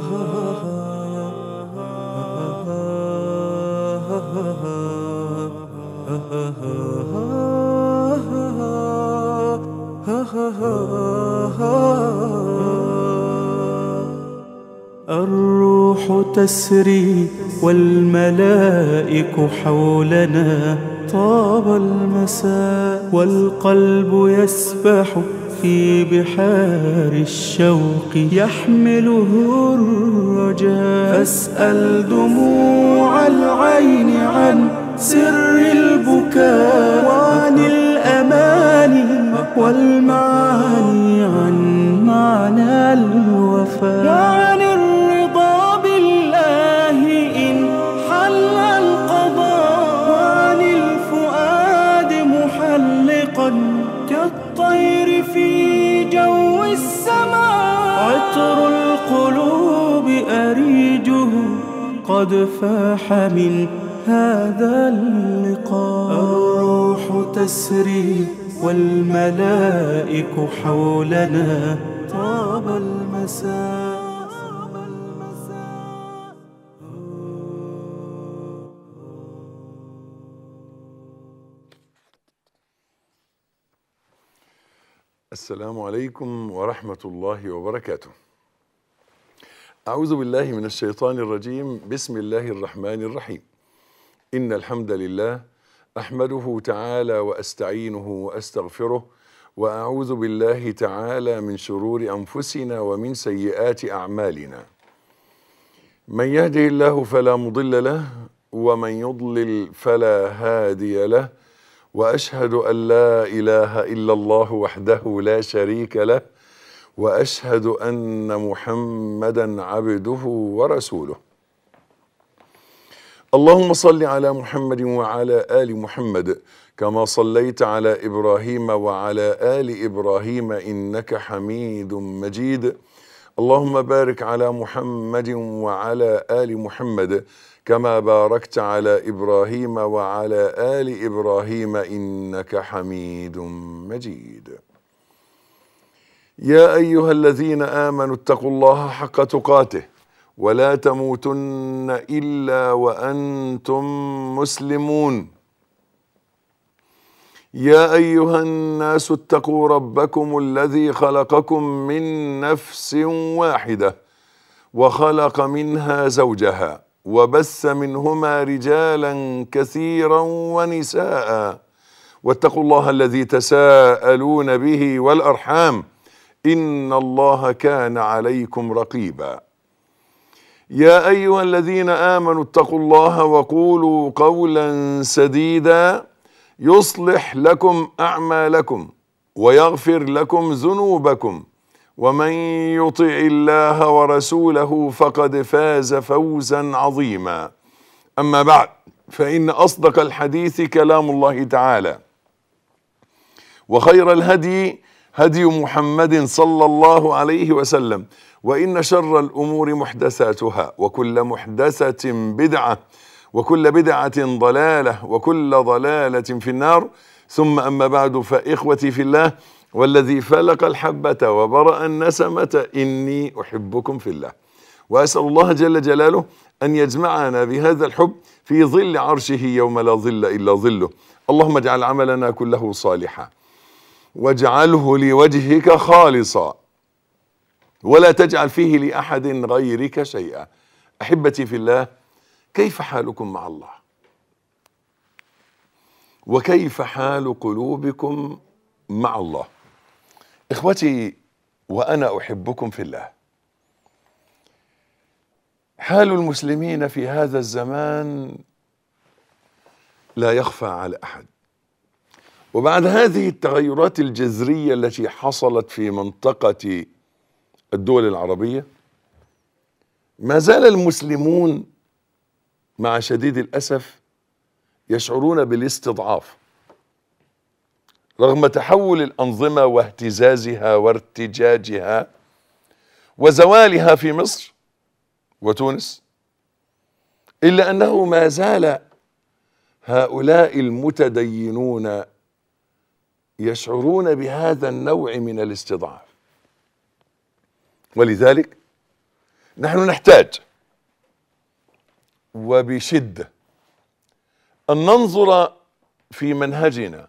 الروح تسري والملائك حولنا طاب المساء والقلب يسبح في بحار الشوق يحمله الرجاء فاسأل دموع العين عن سر البكاء وعن الأماني والمعاني عن معنى الوفاء وعن الرضا بالله إن حل القضاء وعن الفؤاد محلقا كالطير في جو السماء عطر القلوب أريجه قد فاح من هذا اللقاء الروح تسري والملائك حولنا طاب المساء السلام عليكم ورحمة الله وبركاته. أعوذ بالله من الشيطان الرجيم، بسم الله الرحمن الرحيم. إن الحمد لله أحمده تعالى وأستعينه وأستغفره وأعوذ بالله تعالى من شرور أنفسنا ومن سيئات أعمالنا. من يهده الله فلا مضل له ومن يضلل فلا هادي له. واشهد ان لا اله الا الله وحده لا شريك له واشهد ان محمدا عبده ورسوله اللهم صل على محمد وعلى ال محمد كما صليت على ابراهيم وعلى ال ابراهيم انك حميد مجيد اللهم بارك على محمد وعلى ال محمد كما باركت على ابراهيم وعلى ال ابراهيم انك حميد مجيد يا ايها الذين امنوا اتقوا الله حق تقاته ولا تموتن الا وانتم مسلمون يا ايها الناس اتقوا ربكم الذي خلقكم من نفس واحده وخلق منها زوجها وبث منهما رجالا كثيرا ونساء واتقوا الله الذي تساءلون به والارحام ان الله كان عليكم رقيبا يا ايها الذين امنوا اتقوا الله وقولوا قولا سديدا يصلح لكم اعمالكم ويغفر لكم ذنوبكم ومن يطع الله ورسوله فقد فاز فوزا عظيما اما بعد فان اصدق الحديث كلام الله تعالى وخير الهدي هدي محمد صلى الله عليه وسلم وان شر الامور محدثاتها وكل محدثه بدعه وكل بدعه ضلاله وكل ضلاله في النار ثم اما بعد فاخوتي في الله والذي فلق الحبة وبرأ النسمة إني أحبكم في الله وأسأل الله جل جلاله أن يجمعنا بهذا الحب في ظل عرشه يوم لا ظل إلا ظله اللهم اجعل عملنا كله صالحا واجعله لوجهك خالصا ولا تجعل فيه لأحد غيرك شيئا أحبتي في الله كيف حالكم مع الله وكيف حال قلوبكم مع الله اخوتي وانا احبكم في الله حال المسلمين في هذا الزمان لا يخفى على احد وبعد هذه التغيرات الجذريه التي حصلت في منطقه الدول العربيه ما زال المسلمون مع شديد الاسف يشعرون بالاستضعاف رغم تحول الانظمه واهتزازها وارتجاجها وزوالها في مصر وتونس الا انه ما زال هؤلاء المتدينون يشعرون بهذا النوع من الاستضعاف ولذلك نحن نحتاج وبشده ان ننظر في منهجنا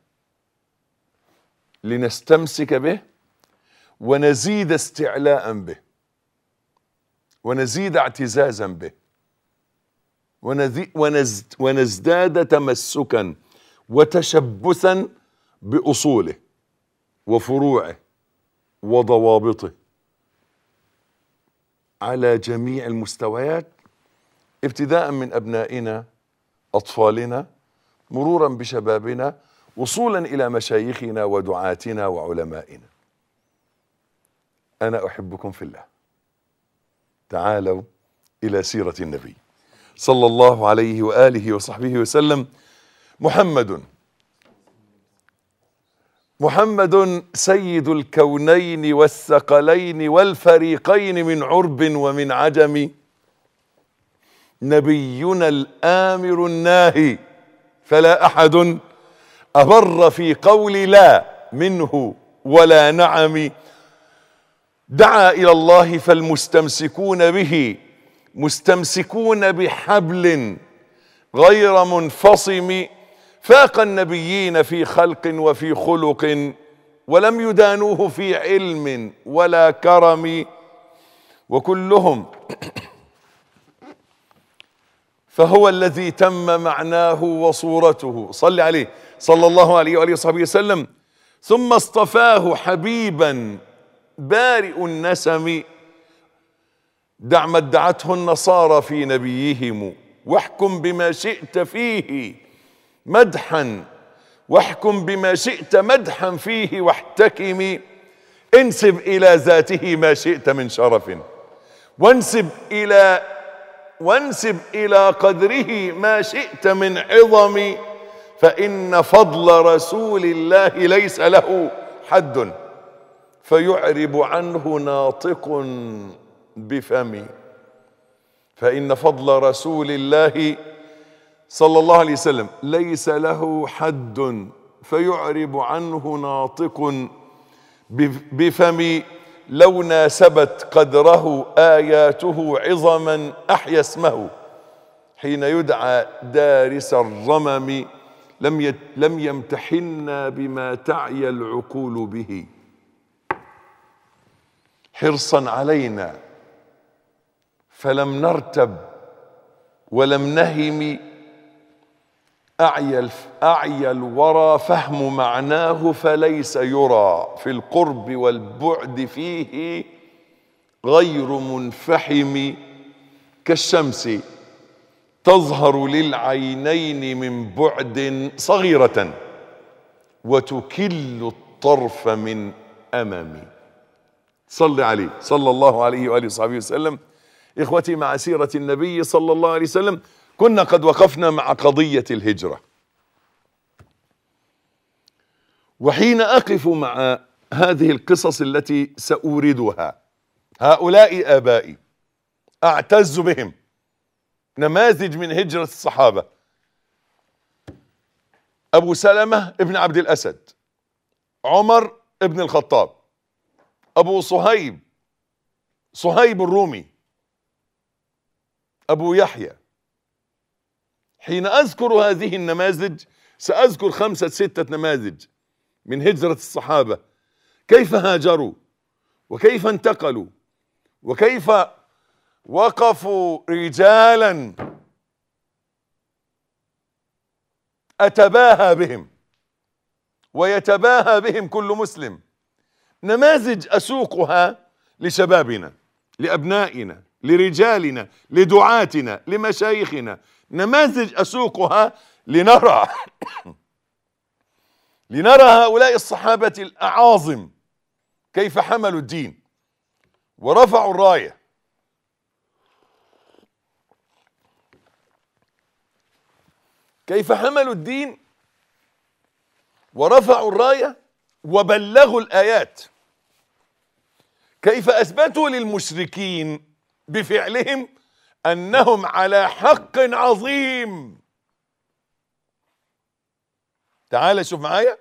لنستمسك به ونزيد استعلاء به ونزيد اعتزازا به ونزي ونز ونزداد تمسكا وتشبثا باصوله وفروعه وضوابطه على جميع المستويات ابتداء من ابنائنا اطفالنا مرورا بشبابنا وصولا الى مشايخنا ودعاتنا وعلمائنا انا احبكم في الله تعالوا الى سيره النبي صلى الله عليه واله وصحبه وسلم محمد محمد سيد الكونين والثقلين والفريقين من عرب ومن عجم نبينا الامر الناهي فلا احد ابر في قول لا منه ولا نعم دعا الى الله فالمستمسكون به مستمسكون بحبل غير منفصم فاق النبيين في خلق وفي خلق ولم يدانوه في علم ولا كرم وكلهم فهو الذي تم معناه وصورته صل عليه صلى الله عليه وآله وصحبه وسلم ثم اصطفاه حبيبا بارئ النسم دع ما ادعته النصارى في نبيهم واحكم بما شئت فيه مدحا واحكم بما شئت مدحا فيه واحتكم انسب الى ذاته ما شئت من شرف وانسب الى وانسب الى قدره ما شئت من عظم فان فضل رسول الله ليس له حد فيعرب عنه ناطق بفمي فان فضل رسول الله صلى الله عليه وسلم ليس له حد فيعرب عنه ناطق بفمي لو ناسبت قدره اياته عظما احيا اسمه حين يدعى دارس الرمم لم يت لم يمتحنا بما تعيا العقول به حرصا علينا فلم نرتب ولم نهم أعيا أعيا الورى فهم معناه فليس يرى في القرب والبعد فيه غير منفحم كالشمس تظهر للعينين من بعد صغيرة وتكل الطرف من أمم صل عليه صلى الله عليه وآله وصحبه وسلم إخوتي مع سيرة النبي صلى الله عليه وسلم كنا قد وقفنا مع قضية الهجرة وحين أقف مع هذه القصص التي سأوردها هؤلاء آبائي أعتز بهم نماذج من هجرة الصحابة أبو سلمة ابن عبد الأسد عمر ابن الخطاب أبو صهيب صهيب الرومي أبو يحيى حين أذكر هذه النماذج سأذكر خمسة ستة نماذج من هجرة الصحابة كيف هاجروا وكيف انتقلوا وكيف وقفوا رجالا أتباهى بهم ويتباهى بهم كل مسلم نماذج أسوقها لشبابنا لأبنائنا لرجالنا لدعاتنا لمشايخنا نماذج أسوقها لنرى لنرى هؤلاء الصحابة الأعاظم كيف حملوا الدين ورفعوا الراية كيف حملوا الدين ورفعوا الراية وبلغوا الآيات كيف أثبتوا للمشركين بفعلهم أنهم على حق عظيم تعال شوف معايا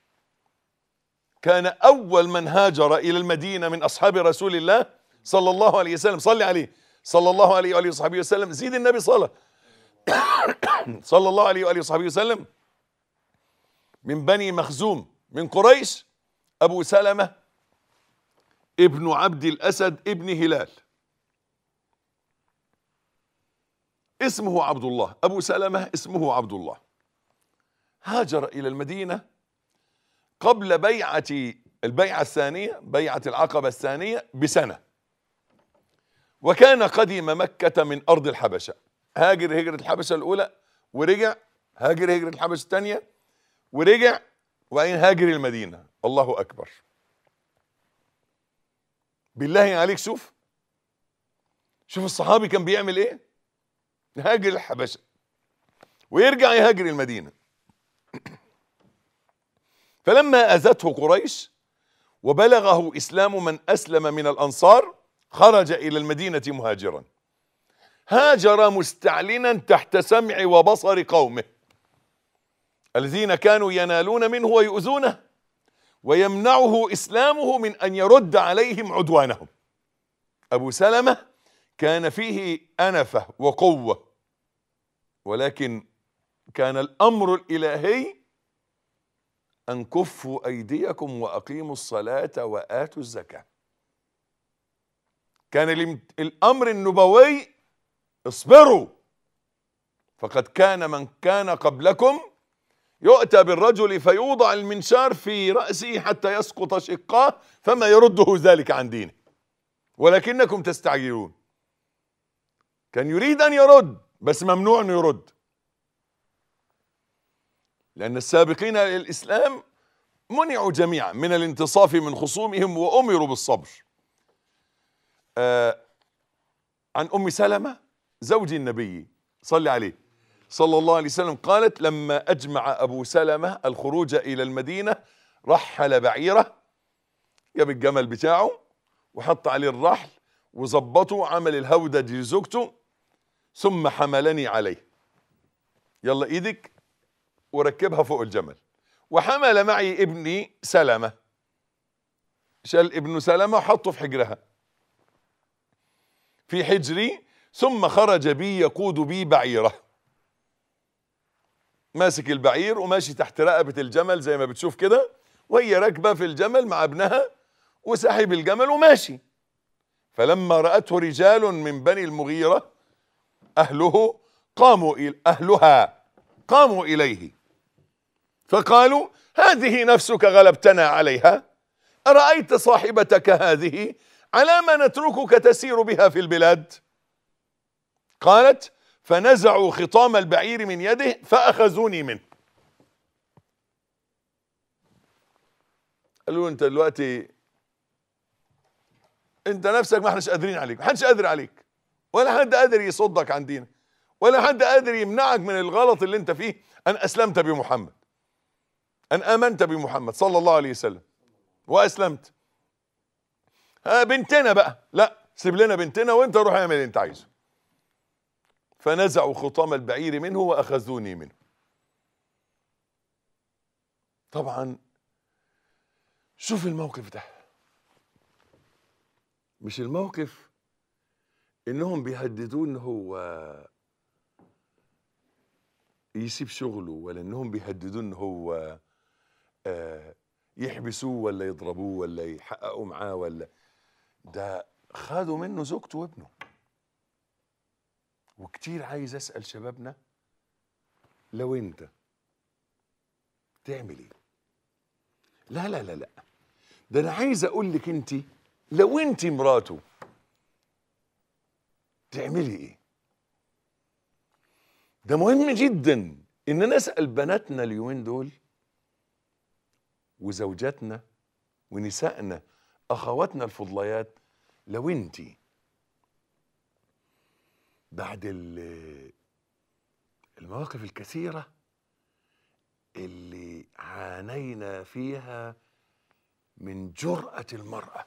كان أول من هاجر إلى المدينة من أصحاب رسول الله صلى الله عليه وسلم صلي عليه صلى الله عليه واله وصحبه وسلم زيد النبي صلاه صلى الله عليه واله وصحبه وسلم من بني مخزوم من قريش ابو سلمه ابن عبد الاسد ابن هلال اسمه عبد الله ابو سلمه اسمه عبد الله هاجر الى المدينه قبل بيعه البيعه الثانيه بيعه العقبه الثانيه بسنه وكان قدم مكه من ارض الحبشه هاجر هجره الحبشه الاولى ورجع هاجر هجره الحبشه الثانيه ورجع وبعدين هاجر المدينه الله اكبر بالله عليك شوف شوف الصحابي كان بيعمل ايه هاجر الحبشه ويرجع يهاجر المدينه فلما اذته قريش وبلغه اسلام من اسلم من الانصار خرج الى المدينه مهاجرا هاجر مستعلنا تحت سمع وبصر قومه الذين كانوا ينالون منه ويؤذونه ويمنعه اسلامه من ان يرد عليهم عدوانهم ابو سلمه كان فيه انفه وقوه ولكن كان الامر الالهي ان كفوا ايديكم واقيموا الصلاه واتوا الزكاه كان الام- الامر النبوي اصبروا فقد كان من كان قبلكم يؤتى بالرجل فيوضع المنشار في رأسه حتى يسقط شقاه فما يرده ذلك عن دينه ولكنكم تستعجلون كان يريد أن يرد بس ممنوع أن يرد لأن السابقين إلى الإسلام منعوا جميعا من الانتصاف من خصومهم وأمروا بالصبر آه عن أم سلمة زوج النبي صلى عليه صلى الله عليه وسلم قالت لما أجمع أبو سلمة الخروج إلى المدينة رحل بعيره جاب الجمل بتاعه وحط عليه الرحل وظبطه عمل الهودج لزوجته ثم حملني عليه يلا ايدك وركبها فوق الجمل وحمل معي ابني سلمة شال ابن سلمة وحطه في حجرها في حجري ثم خرج بي يقود بي بعيره ماسك البعير وماشي تحت رقبة الجمل زي ما بتشوف كده وهي راكبة في الجمل مع ابنها وساحب الجمل وماشي فلما رأته رجال من بني المغيرة أهله قاموا إلى أهلها قاموا إليه فقالوا هذه نفسك غلبتنا عليها أرأيت صاحبتك هذه على ما نتركك تسير بها في البلاد قالت فنزعوا خطام البعير من يده فأخذوني منه قالوا له انت دلوقتي انت نفسك ما احناش قادرين عليك ما حدش قادر عليك ولا حد قادر يصدك عن دينك ولا حد قادر يمنعك من الغلط اللي انت فيه ان اسلمت بمحمد ان امنت بمحمد صلى الله عليه وسلم واسلمت ها بنتنا بقى لا سيب لنا بنتنا وانت روح اعمل اللي انت عايزه فنزعوا خطام البعير منه واخذوني منه طبعا شوف الموقف ده مش الموقف انهم بيهددوه ان هو يسيب شغله ولا انهم بيهددوه ان هو آه، يحبسوه ولا يضربوه ولا يحققوا معاه ولا ده خدوا منه زوجته وابنه وكتير عايز اسال شبابنا لو انت تعمل ايه لا لا لا لا ده انا عايز اقول لك انت لو انت مراته تعملي ايه ده مهم جدا ان نسال بناتنا اليومين دول وزوجاتنا ونسائنا اخواتنا الفضليات لو انت بعد ال- المواقف الكثيره اللي عانينا فيها من جرأة المرأة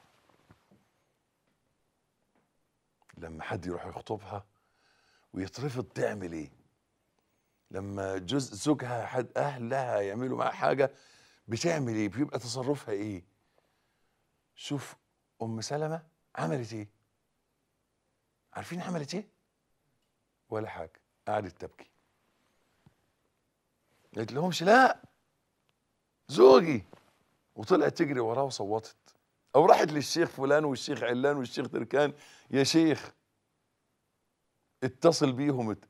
لما حد يروح يخطبها ويترفض تعمل ايه لما جزء زوجها حد اهلها يعملوا معاها حاجه بتعمل ايه بيبقى تصرفها ايه شوف ام سلمة عملت ايه عارفين عملت ايه ولا حاجه قعدت تبكي قالت لهمش لا زوجي وطلعت تجري وراه وصوتت او راحت للشيخ فلان والشيخ علان والشيخ تركان يا شيخ اتصل بيهم ات-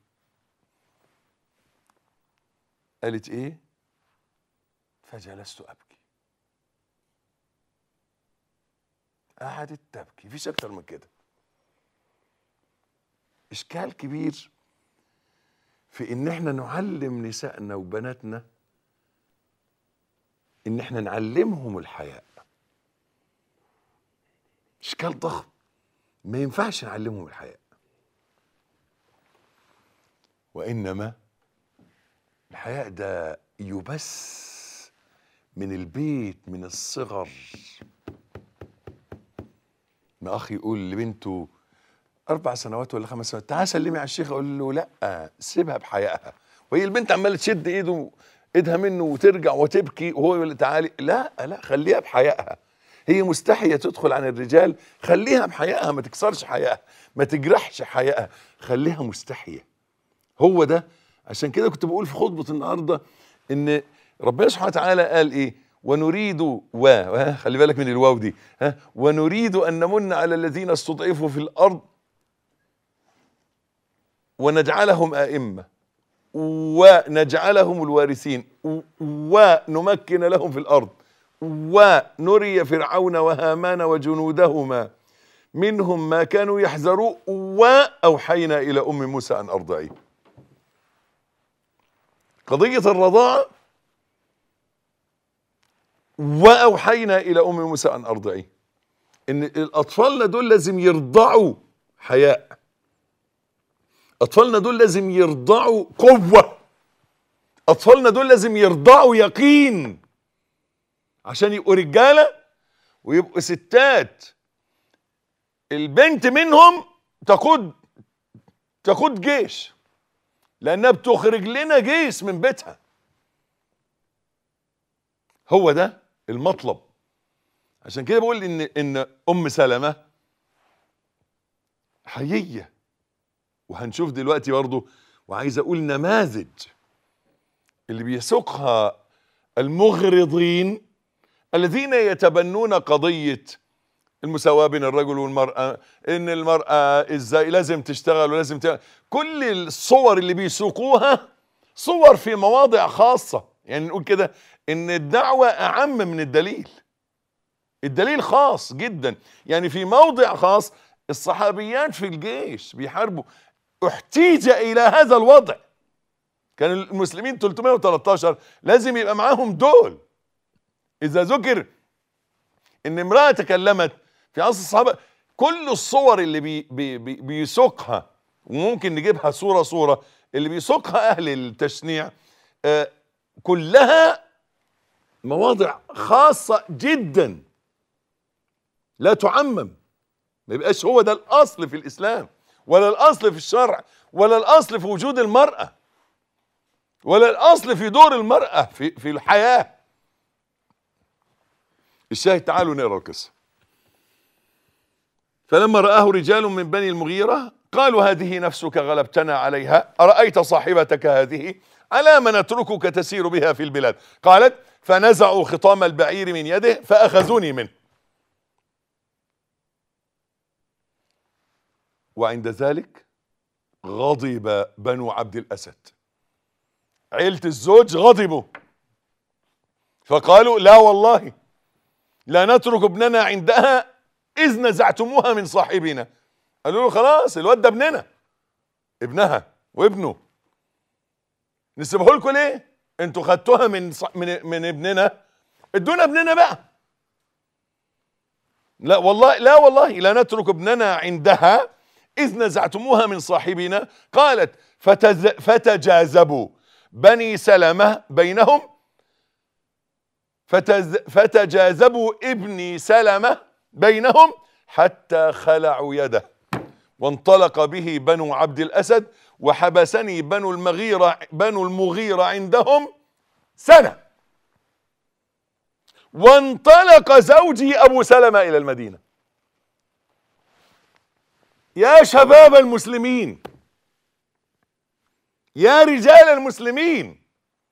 قالت ايه فجلست ابكي قعدت تبكي مفيش اكتر من كده اشكال كبير في ان احنا نعلم نسائنا وبناتنا ان احنا نعلمهم الحياء اشكال ضخم ما ينفعش نعلمهم الحياء وانما الحياء ده يبث من البيت من الصغر ما اخي يقول لبنته اربع سنوات ولا خمس سنوات تعال سلمي على الشيخ اقول له لا سيبها بحيائها وهي البنت عماله تشد ايده ايدها منه وترجع وتبكي وهو يقول لها تعالي لا لا خليها بحيائها هي مستحيه تدخل عن الرجال خليها بحيائها ما تكسرش حيائها ما تجرحش حيائها خليها مستحيه هو ده عشان كده كنت بقول في خطبه النهارده ان ربنا سبحانه وتعالى قال ايه ونريد و ها، خلي بالك من الواو دي ها ونريد ان نمن على الذين استضعفوا في الارض ونجعلهم ائمه ونجعلهم الوارثين ونمكن لهم في الارض ونري فرعون وهامان وجنودهما منهم ما كانوا يحذرون واوحينا الى ام موسى ان ارضعيه قضيه الرضاعه واوحينا الى ام موسى ان ارضعيه ان الاطفال دول لازم يرضعوا حياء اطفالنا دول لازم يرضعوا قوه اطفالنا دول لازم يرضعوا يقين عشان يبقوا رجاله ويبقوا ستات البنت منهم تقود تقود جيش لانها بتخرج لنا جيش من بيتها هو ده المطلب عشان كده بقول ان ان ام سلمه حييه وهنشوف دلوقتي برضه وعايز اقول نماذج اللي بيسوقها المغرضين الذين يتبنون قضيه المساواه بين الرجل والمراه ان المراه ازاي لازم تشتغل ولازم ت... كل الصور اللي بيسوقوها صور في مواضع خاصه يعني نقول كده ان الدعوه اعم من الدليل الدليل خاص جدا يعني في موضع خاص الصحابيات في الجيش بيحاربوا احتيج الى هذا الوضع كان المسلمين 313 لازم يبقى معاهم دول اذا ذكر ان امراه تكلمت في عصر الصحابه كل الصور اللي بي بي بي بيسوقها وممكن نجيبها صوره صوره اللي بيسوقها اهل التشنيع آه كلها مواضع خاصه جدا لا تعمم ما يبقاش هو ده الاصل في الاسلام ولا الاصل في الشرع ولا الاصل في وجود المراه ولا الاصل في دور المراه في في الحياه الشاهد تعالوا نقرا القصه فلما رآه رجال من بني المغيرة قالوا هذه نفسك غلبتنا عليها أرأيت صاحبتك هذه على ما نتركك تسير بها في البلاد قالت فنزعوا خطام البعير من يده فأخذوني منه وعند ذلك غضب بنو عبد الأسد عيلة الزوج غضبوا فقالوا لا والله لا نترك ابننا عندها إذ نزعتموها من صاحبنا قالوا له خلاص الواد ده ابننا ابنها وابنه نسيبه لكم ليه؟ انتوا خدتوها من ص... من من ابننا ادونا ابننا بقى لا والله لا والله لا نترك ابننا عندها إذ نزعتموها من صاحبنا قالت فتز... فتجاذبوا بني سلمة بينهم فتز... فتجاذبوا ابني سلمة بينهم حتى خلعوا يده وانطلق به بنو عبد الأسد وحبسني بنو المغيرة بنو المغيرة عندهم سنة وانطلق زوجي أبو سلمة إلى المدينة يا شباب المسلمين يا رجال المسلمين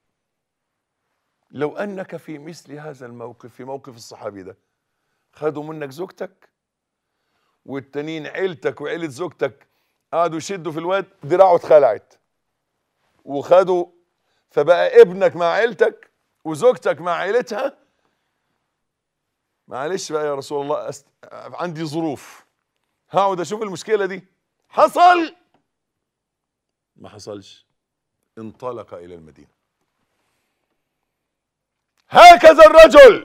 لو انك في مثل هذا الموقف في موقف الصحابي ده خدوا منك زوجتك والتانيين عيلتك وعيلة زوجتك قعدوا يشدوا في الواد دراعه اتخلعت وخدوا فبقى ابنك مع عيلتك وزوجتك مع عيلتها معلش بقى يا رسول الله أست... عندي ظروف هقعد اشوف المشكله دي حصل ما حصلش انطلق الى المدينه هكذا الرجل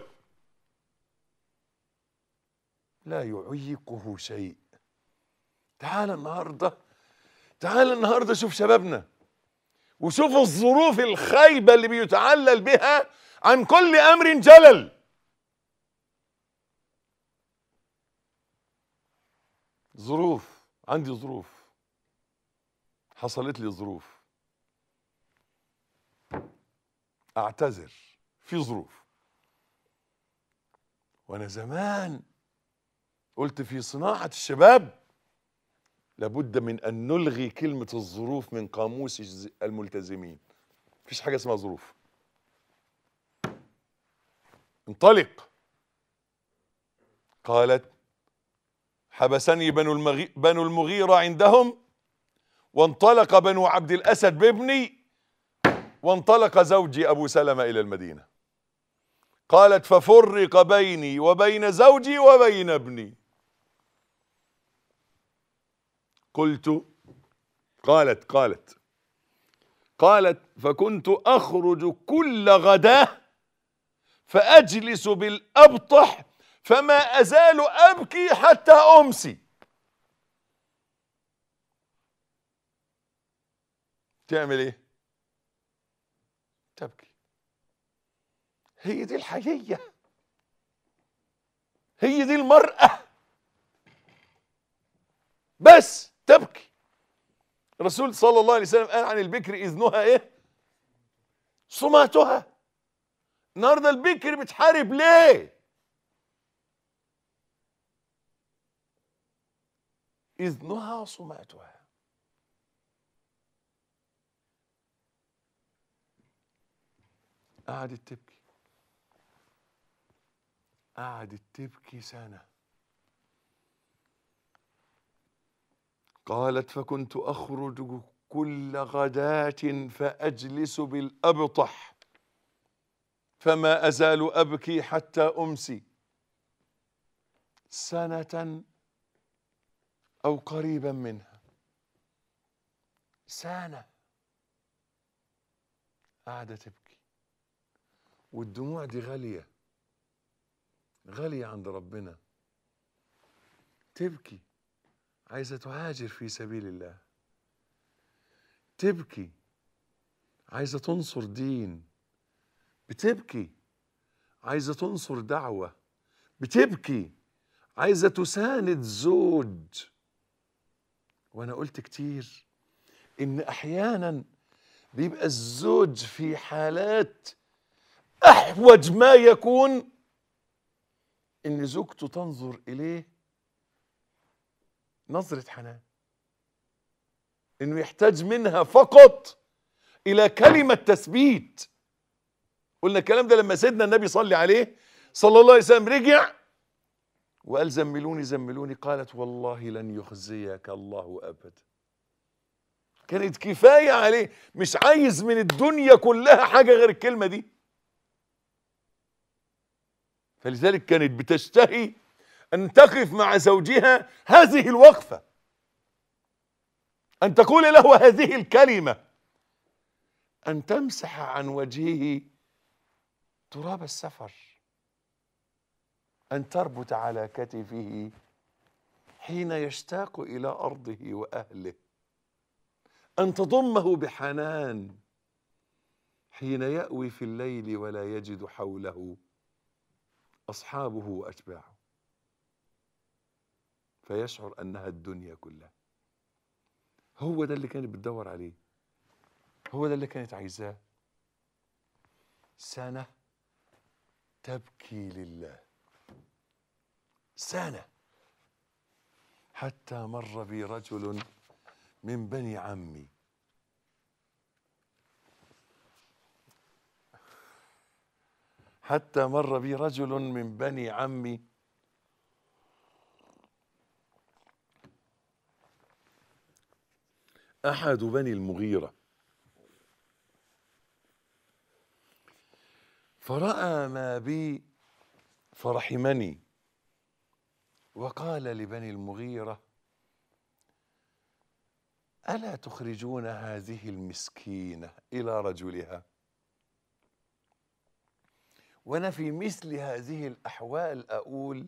لا يعيقه شيء تعال النهارده تعال النهارده شوف شبابنا وشوف الظروف الخايبه اللي بيتعلل بها عن كل امر جلل ظروف عندي ظروف حصلت لي ظروف اعتذر في ظروف وانا زمان قلت في صناعه الشباب لابد من ان نلغي كلمه الظروف من قاموس الز- الملتزمين مفيش حاجه اسمها ظروف انطلق قالت حبسني بنو المغي... بنو المغيرة عندهم وانطلق بنو عبد الأسد بابني وانطلق زوجي أبو سلمة إلى المدينة قالت ففرق بيني وبين زوجي وبين ابني قلت قالت قالت قالت فكنت أخرج كل غداه فأجلس بالأبطح فما أزال أبكي حتى أمسي تعمل إيه؟ تبكي هي دي الحقيقة هي دي المرأة بس تبكي الرسول صلى الله عليه وسلم قال عن البكر إذنها إيه؟ صماتها النهارده البكر بتحارب ليه؟ إذنها صماتها قعدت تبكي قعدت تبكي سنة قالت فكنت أخرج كل غداة فأجلس بالأبطح فما أزال أبكي حتى أمسي سنة أو قريبا منها سنة قاعدة تبكي والدموع دي غالية غالية عند ربنا تبكي عايزة تهاجر في سبيل الله تبكي عايزة تنصر دين بتبكي عايزة تنصر دعوة بتبكي عايزة تساند زوج وانا قلت كتير ان احيانا بيبقى الزوج في حالات احوج ما يكون ان زوجته تنظر اليه نظرة حنان انه يحتاج منها فقط الى كلمة تثبيت قلنا الكلام ده لما سيدنا النبي صلى عليه صلى الله عليه وسلم رجع وقال زملوني زملوني قالت والله لن يخزيك الله ابدا كانت كفايه عليه مش عايز من الدنيا كلها حاجه غير الكلمه دي فلذلك كانت بتشتهي ان تقف مع زوجها هذه الوقفه ان تقول له هذه الكلمه ان تمسح عن وجهه تراب السفر أن تربت على كتفه حين يشتاق إلى أرضه وأهله أن تضمه بحنان حين يأوي في الليل ولا يجد حوله أصحابه وأتباعه فيشعر أنها الدنيا كلها هو ده اللي كانت بتدور عليه هو ده اللي كانت عايزاه سنة تبكي لله سنة حتى مر بي رجل من بني عمي حتى مر بي رجل من بني عمي احد بني المغيره فراى ما بي فرحمني وقال لبني المغيره الا تخرجون هذه المسكينه الى رجلها وانا في مثل هذه الاحوال اقول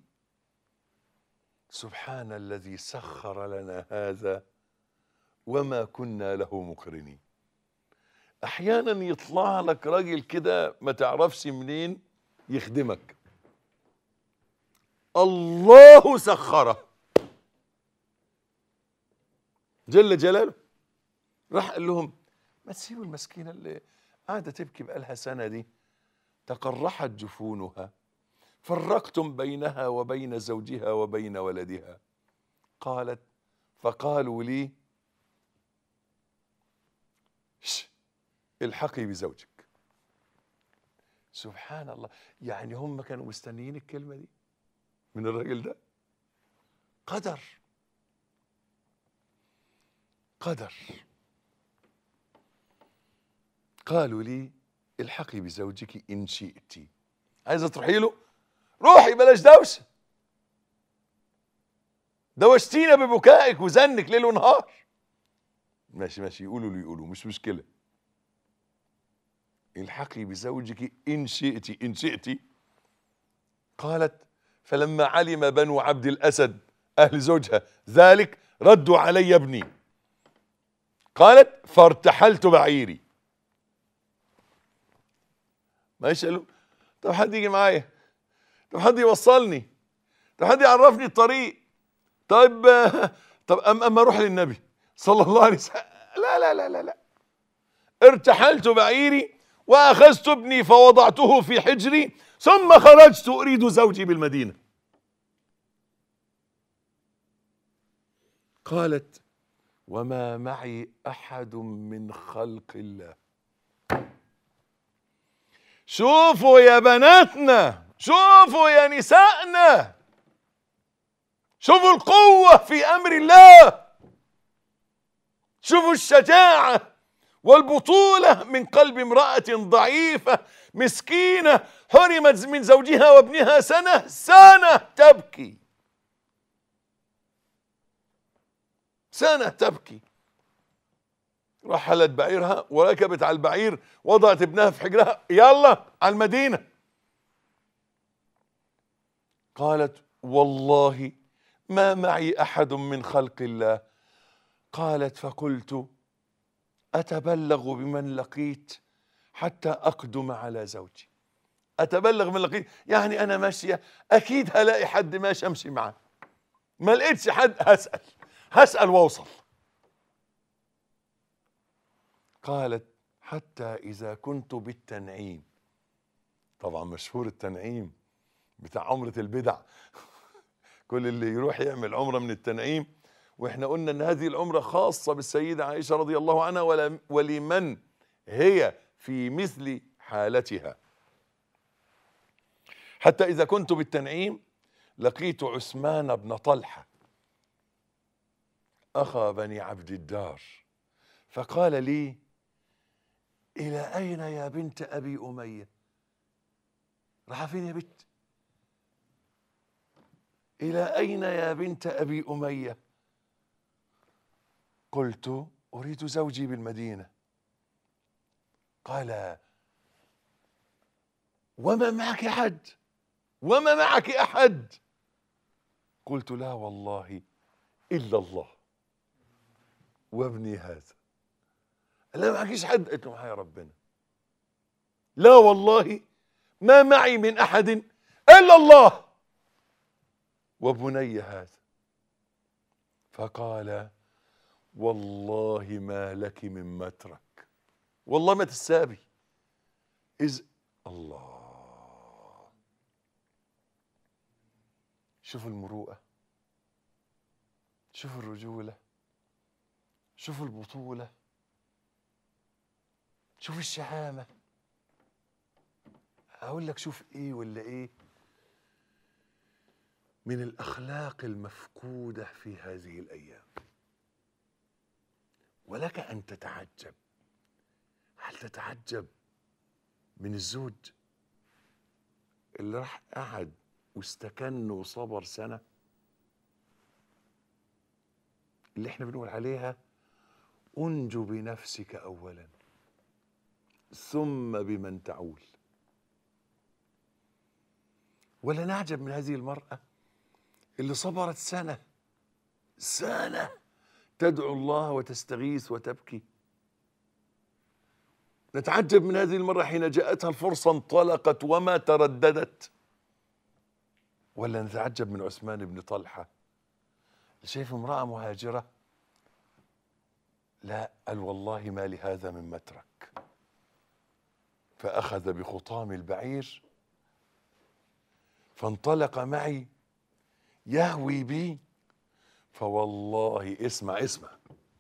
سبحان الذي سخر لنا هذا وما كنا له مقرنين احيانا يطلع لك راجل كده ما تعرفش منين يخدمك الله سخره جل جلاله راح قال لهم ما تسيبوا المسكينه اللي قاعده تبكي بقالها سنه دي تقرحت جفونها فرقتم بينها وبين زوجها وبين ولدها قالت فقالوا لي "ش، الحقي بزوجك سبحان الله يعني هم كانوا مستنيين الكلمة دي من الراجل ده قدر قدر قالوا لي الحقي بزوجك إن شئت عايزة تروحي له روحي بلاش دوشة دوشتينا ببكائك وزنك ليل ونهار ماشي ماشي يقولوا اللي يقولوا مش مشكلة الحقي بزوجك إن شئت إن شئت قالت فلما علم بنو عبد الأسد أهل زوجها ذلك ردوا علي ابني قالت فارتحلت بعيري ما يسألوا طب حد يجي معايا طب حد يوصلني طب حد يعرفني الطريق طيب آه، طب أم اما اروح للنبي صلى الله عليه وسلم لا لا لا لا لا ارتحلت بعيري واخذت ابني فوضعته في حجري ثم خرجت اريد زوجي بالمدينه قالت وما معي احد من خلق الله شوفوا يا بناتنا شوفوا يا نسائنا شوفوا القوة في أمر الله شوفوا الشجاعة والبطولة من قلب امرأة ضعيفة مسكينة حرمت من زوجها وابنها سنة سنة تبكي سنة تبكي رحلت بعيرها وركبت على البعير وضعت ابنها في حجرها يلا على المدينة قالت والله ما معي أحد من خلق الله قالت فقلت أتبلغ بمن لقيت حتى أقدم على زوجي أتبلغ من لقيت يعني أنا ماشية أكيد هلاقي حد ماشي أمشي معاه ما لقيتش حد هسأل هسأل وأوصل قالت حتى إذا كنت بالتنعيم طبعا مشهور التنعيم بتاع عمرة البدع كل اللي يروح يعمل عمرة من التنعيم واحنا قلنا ان هذه العمرة خاصة بالسيدة عائشة رضي الله عنها ولا- ولمن هي في مثل حالتها حتى إذا كنت بالتنعيم لقيت عثمان بن طلحة أخا بني عبد الدار فقال لي إلى أين يا بنت أبي أمية راح فين يا بنت إلى أين يا بنت أبي أمية قلت أريد زوجي بالمدينة قال وما معك أحد وما معك أحد قلت لا والله إلا الله وابني هذا لا معكيش حد قلت له معايا ربنا لا والله ما معي من احد الا الله وبني هذا فقال والله ما لك من مترك والله ما تسابي إذ الله شوف المروءة شوف الرجولة شوف البطولة شوف الشهامة أقول لك شوف إيه ولا إيه من الأخلاق المفقودة في هذه الأيام ولك أن تتعجب هل تتعجب من الزوج اللي راح قعد واستكن وصبر سنة اللي احنا بنقول عليها انجو بنفسك أولا ثم بمن تعول ولا نعجب من هذه المرأة اللي صبرت سنة سنة تدعو الله وتستغيث وتبكي نتعجب من هذه المرة حين جاءتها الفرصة انطلقت وما ترددت ولا نتعجب من عثمان بن طلحة شايف امرأة مهاجرة لا قال والله ما لهذا من مترك فأخذ بخطام البعير فانطلق معي يهوي بي فوالله اسمع اسمع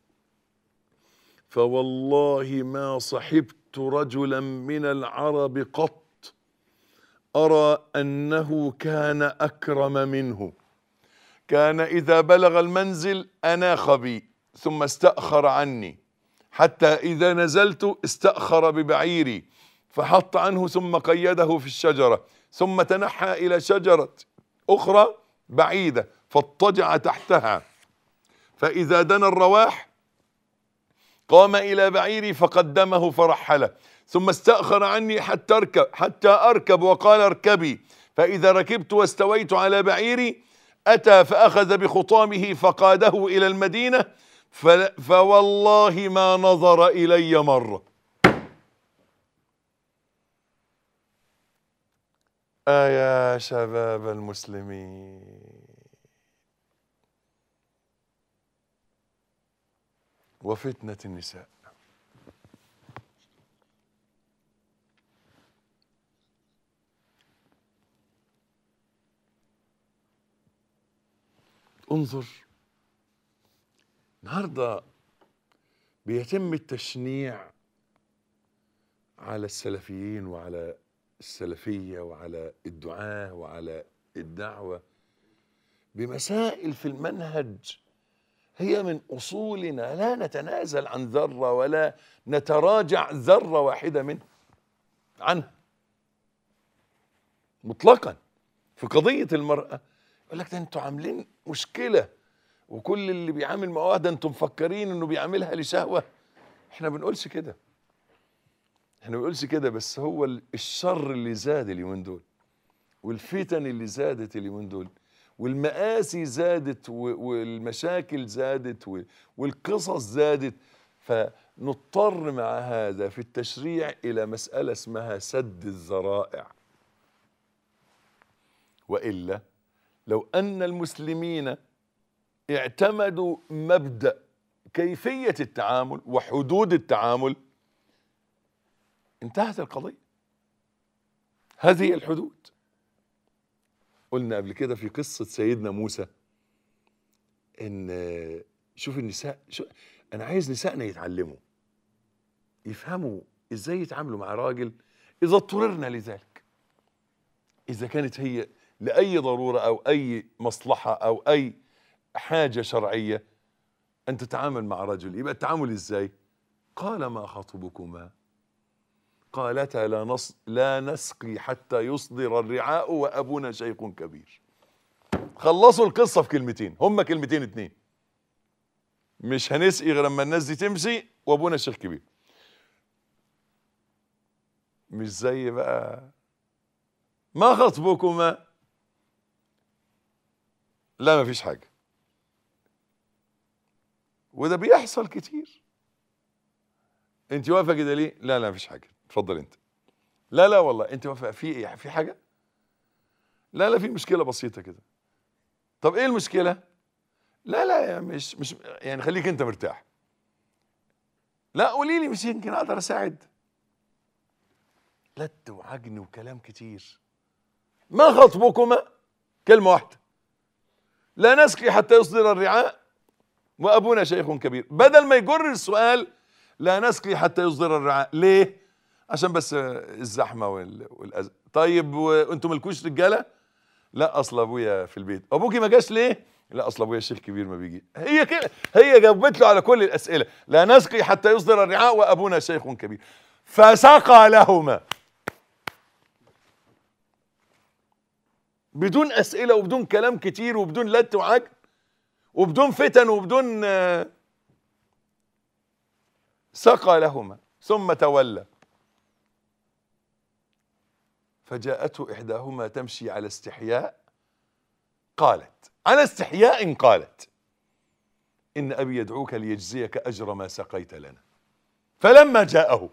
فوالله ما صحبت رجلا من العرب قط ارى انه كان اكرم منه كان اذا بلغ المنزل اناخ بي ثم استاخر عني حتى اذا نزلت استاخر ببعيري فحط عنه ثم قيده في الشجره ثم تنحى الى شجره اخرى بعيده فاضطجع تحتها فاذا دنا الرواح قام الى بعيري فقدمه فرحله ثم استاخر عني حتى اركب حتى اركب وقال اركبي فاذا ركبت واستويت على بعيري اتى فاخذ بخطامه فقاده الى المدينه ف- فوالله ما نظر الي مره ايا شباب المسلمين وفتنه النساء انظر النهارده بيتم التشنيع على السلفيين وعلى السلفيه وعلى الدعاه وعلى الدعوه بمسائل في المنهج هي من اصولنا لا نتنازل عن ذره ولا نتراجع ذره واحده منها عنها مطلقا في قضيه المراه يقول لك ده انتوا عاملين مشكله وكل اللي بيعامل مع واحده انتم مفكرين انه بيعاملها لشهوه احنا ما بنقولش كده احنا ما بنقولش كده بس هو ال- الشر اللي زاد اليومين دول والفتن اللي زادت اليومين دول والمآسي زادت و- والمشاكل زادت و- والقصص زادت فنضطر مع هذا في التشريع إلى مسألة اسمها سد الذرائع وإلا لو أن المسلمين اعتمدوا مبدأ كيفية التعامل وحدود التعامل انتهت القضية هذه الحدود قلنا قبل كده في قصة سيدنا موسى ان شوف النساء شو انا عايز نسائنا يتعلموا يفهموا ازاي يتعاملوا مع راجل اذا اضطررنا لذلك اذا كانت هي لاي ضروره او اي مصلحه او اي حاجه شرعيه ان تتعامل مع رجل يبقى التعامل ازاي قال ما خطبكما قالتا لا, نص لا نسقي حتى يصدر الرعاء وابونا شيخ كبير خلصوا القصه في كلمتين هم كلمتين اتنين مش هنسقي غير لما الناس دي تمشي وابونا شيخ كبير مش زي بقى ما خطبكما لا ما فيش حاجه وده بيحصل كتير انت واقفه كده ليه لا لا مفيش حاجه اتفضل انت لا لا والله انت واقفه في ايه في حاجه لا لا في مشكله بسيطه كده طب ايه المشكله لا لا يا مش مش يعني خليك انت مرتاح لا قولي لي مش يمكن اقدر اساعد لت وعجن وكلام كتير ما خطبكما كلمه واحده لا نسقي حتى يصدر الرعاء وابونا شيخ كبير بدل ما يجر السؤال لا نسقي حتى يصدر الرعاء ليه عشان بس الزحمه وال- والاذى طيب وانتم مالكوش رجاله لا اصل ابويا في البيت ابوكي ما جاش ليه لا اصل ابويا شيخ كبير ما بيجي هي كده هي جاوبت له على كل الاسئله لا نسقي حتى يصدر الرعاء وابونا شيخ كبير فسقى لهما بدون اسئله وبدون كلام كتير وبدون لت وعجل وبدون فتن وبدون آه، سقى لهما ثم تولى فجاءته احداهما تمشي على استحياء قالت على استحياء قالت ان ابي يدعوك ليجزيك اجر ما سقيت لنا فلما جاءه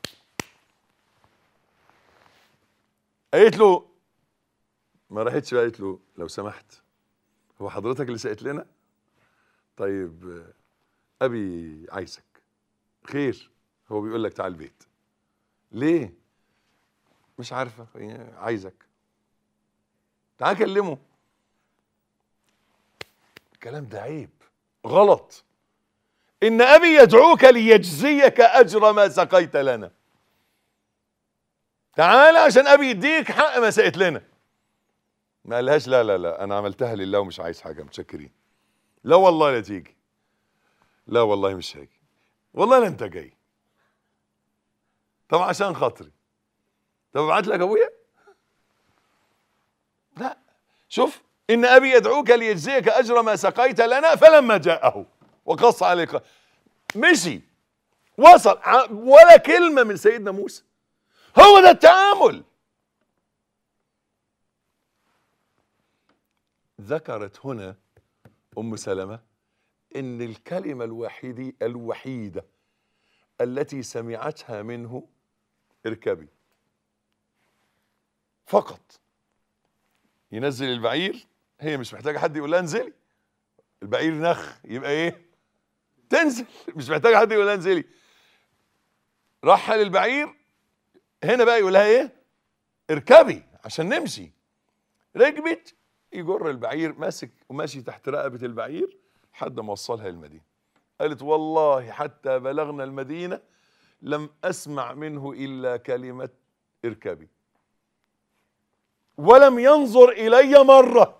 قالت له ما راحتش بقى قالت له لو سمحت هو حضرتك اللي سقيت لنا طيب آه، ابي عايزك خير هو بيقول لك تعال البيت ليه مش عارفه يعني عايزك تعال كلمه الكلام ده عيب غلط ان ابي يدعوك ليجزيك اجر ما سقيت لنا تعال عشان ابي يديك حق ما سقيت لنا ما قالهاش لا لا لا انا عملتها لله ومش عايز حاجه متشكرين لا والله لا تيجي لا والله مش هاجي والله لا انت جاي طب عشان خاطري طب ابعت لك ابويا لا شوف ان ابي يدعوك ليجزيك اجر ما سقيت لنا فلما جاءه وقص عليك مشي وصل ع- ولا كلمه من سيدنا موسى هو ده التعامل ذكرت هنا ام سلمه ان الكلمه الوحيده الوحيده التي سمعتها منه اركبي فقط ينزل البعير هي مش محتاجه حد يقول لها انزلي البعير نخ يبقى ايه تنزل مش محتاجه حد يقول لها انزلي رحل البعير هنا بقى يقول لها ايه اركبي عشان نمشي ركبت يجر البعير ماسك وماشي تحت رقبه البعير لحد ما وصلها المدينه قالت والله حتى بلغنا المدينه لم اسمع منه الا كلمه اركبي ولم ينظر الي مره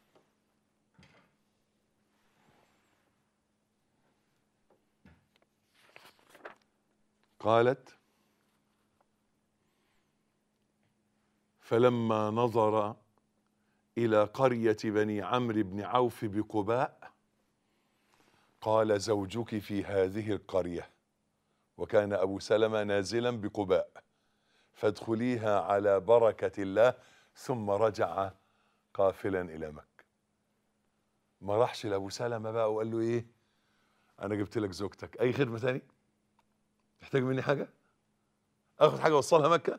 قالت فلما نظر الى قريه بني عمرو بن عوف بقباء قال زوجك في هذه القريه وكان ابو سلمه نازلا بقباء فادخليها على بركه الله ثم رجع قافلا الى مكه ما راحش لابو سلمه بقى وقال له ايه انا جبت لك زوجتك اي خدمه تاني تحتاج مني حاجه اخد حاجه اوصلها مكه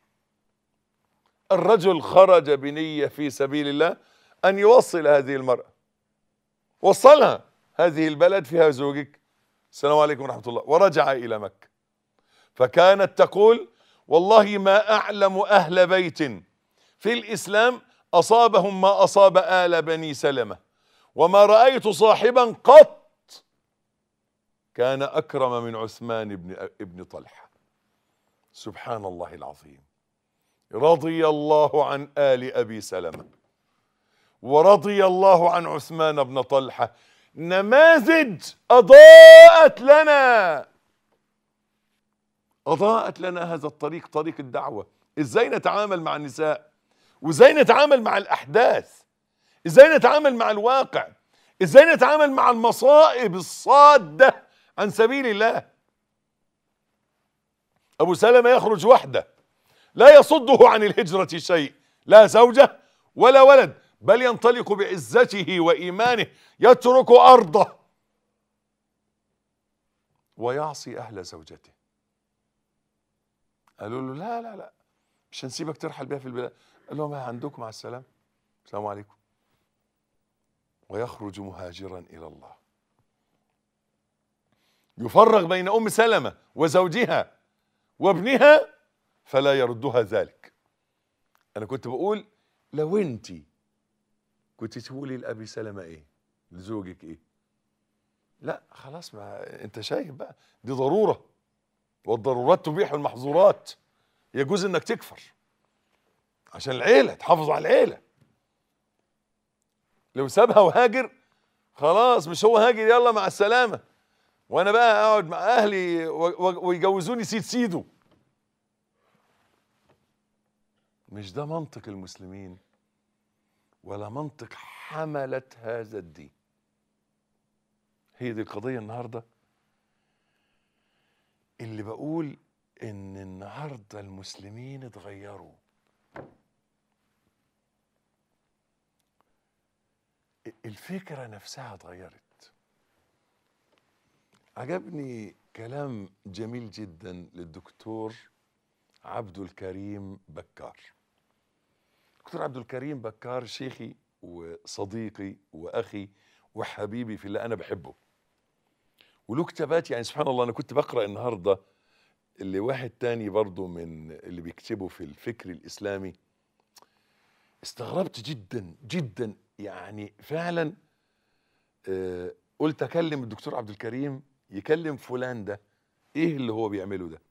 الرجل خرج بنيه في سبيل الله ان يوصل هذه المراه وصلها هذه البلد فيها زوجك السلام عليكم ورحمه الله ورجع الى مكه فكانت تقول والله ما اعلم اهل بيت في الاسلام اصابهم ما اصاب ال بني سلمه وما رايت صاحبا قط كان اكرم من عثمان بن ابن طلحه سبحان الله العظيم رضي الله عن ال ابي سلمه ورضي الله عن عثمان بن طلحه نماذج اضاءت لنا اضاءت لنا هذا الطريق طريق الدعوه ازاي نتعامل مع النساء وازاي نتعامل مع الاحداث ازاي نتعامل مع الواقع ازاي نتعامل مع المصائب الصاده عن سبيل الله ابو سلمه يخرج وحده لا يصده عن الهجره شيء لا زوجه ولا ولد بل ينطلق بعزته وايمانه يترك ارضه ويعصي اهل زوجته قالوا له لا لا لا مش هنسيبك ترحل بيها في البلاد قال لهم عندكم مع السلامه السلام عليكم ويخرج مهاجرا الى الله يفرق بين ام سلمه وزوجها وابنها فلا يردها ذلك انا كنت بقول لو انت كنت تقولي لابي سلمه ايه لزوجك ايه لا خلاص ما انت شايف بقى دي ضروره والضرورات تبيح المحظورات يجوز انك تكفر عشان العيله تحافظ على العيله لو سابها وهاجر خلاص مش هو هاجر يلا مع السلامه وانا بقى اقعد مع اهلي و- و- ويجوزوني سيد سيدو مش ده منطق المسلمين ولا منطق حملة هذا الدين هي دي القضية النهاردة اللي بقول ان النهاردة المسلمين اتغيروا الفكرة نفسها اتغيرت عجبني كلام جميل جدا للدكتور عبد الكريم بكار دكتور عبد الكريم بكار شيخي وصديقي واخي وحبيبي في اللي انا بحبه وله كتابات يعني سبحان الله انا كنت بقرا النهارده اللي واحد تاني برضه من اللي بيكتبوا في الفكر الاسلامي استغربت جدا جدا يعني فعلا آه قلت اكلم الدكتور عبد الكريم يكلم فلان ده ايه اللي هو بيعمله ده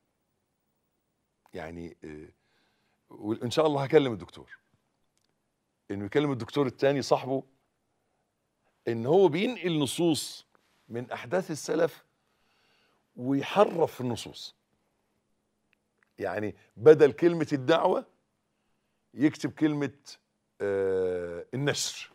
يعني آه وان شاء الله هكلم الدكتور انه يكلم الدكتور الثاني صاحبه ان هو بينقل نصوص من احداث السلف ويحرف النصوص يعني بدل كلمة الدعوة يكتب كلمة آه النشر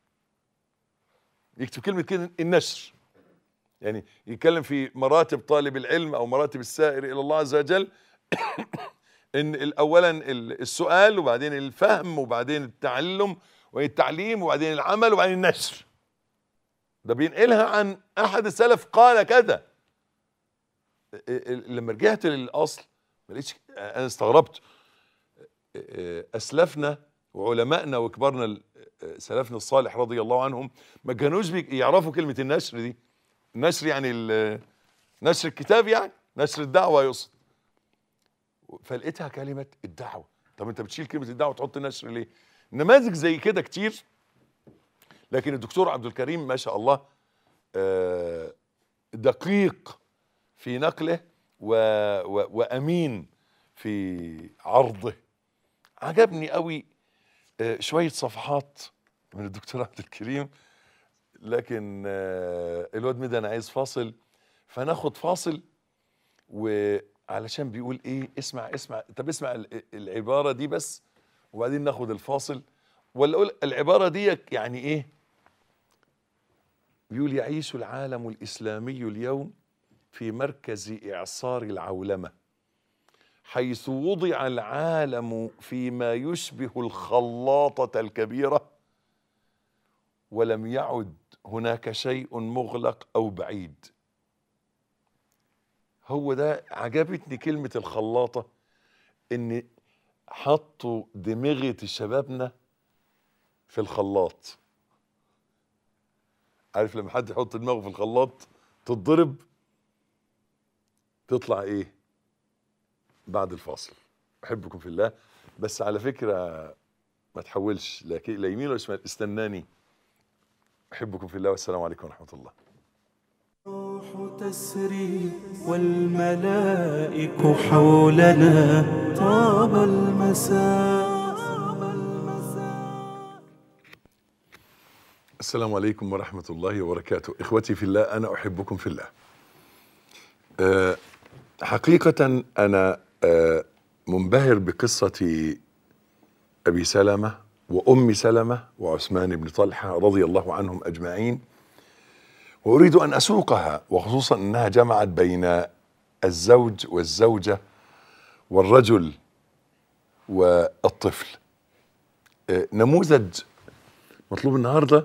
يكتب كلمة كده النشر يعني يتكلم في مراتب طالب العلم او مراتب السائر الى الله عز وجل ان اولا السؤال وبعدين الفهم وبعدين التعلم وبعدين التعليم وبعدين العمل وبعدين النشر ده بينقلها عن احد السلف قال كذا لما رجعت للاصل ما لقيتش انا استغربت اسلافنا وعلمائنا وكبارنا سلفنا الصالح رضي الله عنهم ما كانوش يعرفوا كلمه النشر دي النشر يعني نشر الكتاب يعني نشر الدعوه يقصد فلقيتها كلمه الدعوه طب انت بتشيل كلمه الدعوه وتحط النشر ليه نماذج زي كده كتير لكن الدكتور عبد الكريم ما شاء الله دقيق في نقله و و وامين في عرضه عجبني قوي شويه صفحات من الدكتور عبد الكريم لكن الواد مدى انا عايز فاصل فناخد فاصل وعلشان بيقول ايه اسمع اسمع طب اسمع العباره دي بس وبعدين ناخد الفاصل ولا اقول العباره دي يعني ايه بيقول يعيش العالم الاسلامي اليوم في مركز اعصار العولمه حيث وضع العالم فيما يشبه الخلاطه الكبيره ولم يعد هناك شيء مغلق او بعيد هو ده عجبتني كلمه الخلاطه ان حطوا دماغة شبابنا في الخلاط عارف لما حد يحط دماغه في الخلاط تتضرب تطلع ايه بعد الفاصل احبكم في الله بس على فكره ما تحولش لا يمين ولا شمال استناني احبكم في الله والسلام عليكم ورحمه الله الروح تسري والملائك حولنا طاب المساء السلام عليكم ورحمة الله وبركاته إخوتي في الله أنا أحبكم في الله أه حقيقة أنا أه منبهر بقصة أبي سلمة وأم سلمة وعثمان بن طلحة رضي الله عنهم أجمعين وأريد أن أسوقها وخصوصا أنها جمعت بين الزوج والزوجة والرجل والطفل أه نموذج مطلوب النهارده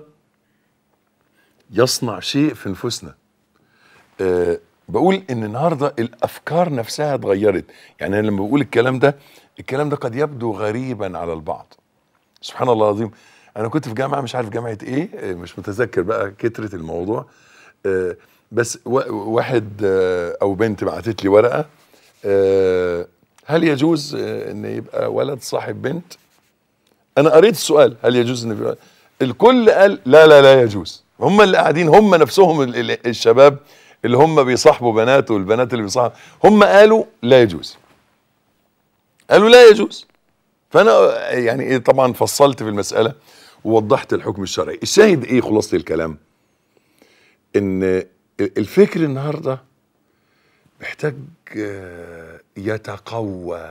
يصنع شيء في نفوسنا أه بقول ان النهارده الافكار نفسها اتغيرت يعني انا لما بقول الكلام ده الكلام ده قد يبدو غريبا على البعض سبحان الله العظيم انا كنت في جامعه مش عارف جامعه ايه مش متذكر بقى كتره الموضوع أه بس واحد أه او بنت بعتت لي ورقه أه هل يجوز ان يبقى ولد صاحب بنت انا قريت السؤال هل يجوز ان يبقى الكل قال لا لا لا يجوز هم اللي قاعدين هم نفسهم ال- ال- الشباب اللي هم بيصاحبوا بنات والبنات اللي بيصاحبوا هم قالوا لا يجوز قالوا لا يجوز فانا يعني إيه طبعا فصلت في المساله ووضحت الحكم الشرعي الشاهد ايه خلاصه الكلام ان الفكر النهارده محتاج آه، يتقوى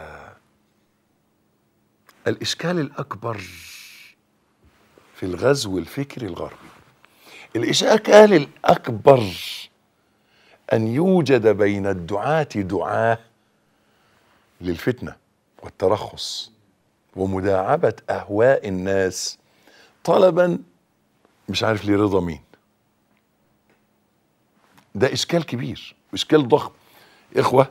الاشكال الاكبر في الغزو الفكري الغربي الاشكال الاكبر ان يوجد بين الدعاة دعاه للفتنه والترخص ومداعبه اهواء الناس طلبا مش عارف لرضا مين ده اشكال كبير اشكال ضخم اخوه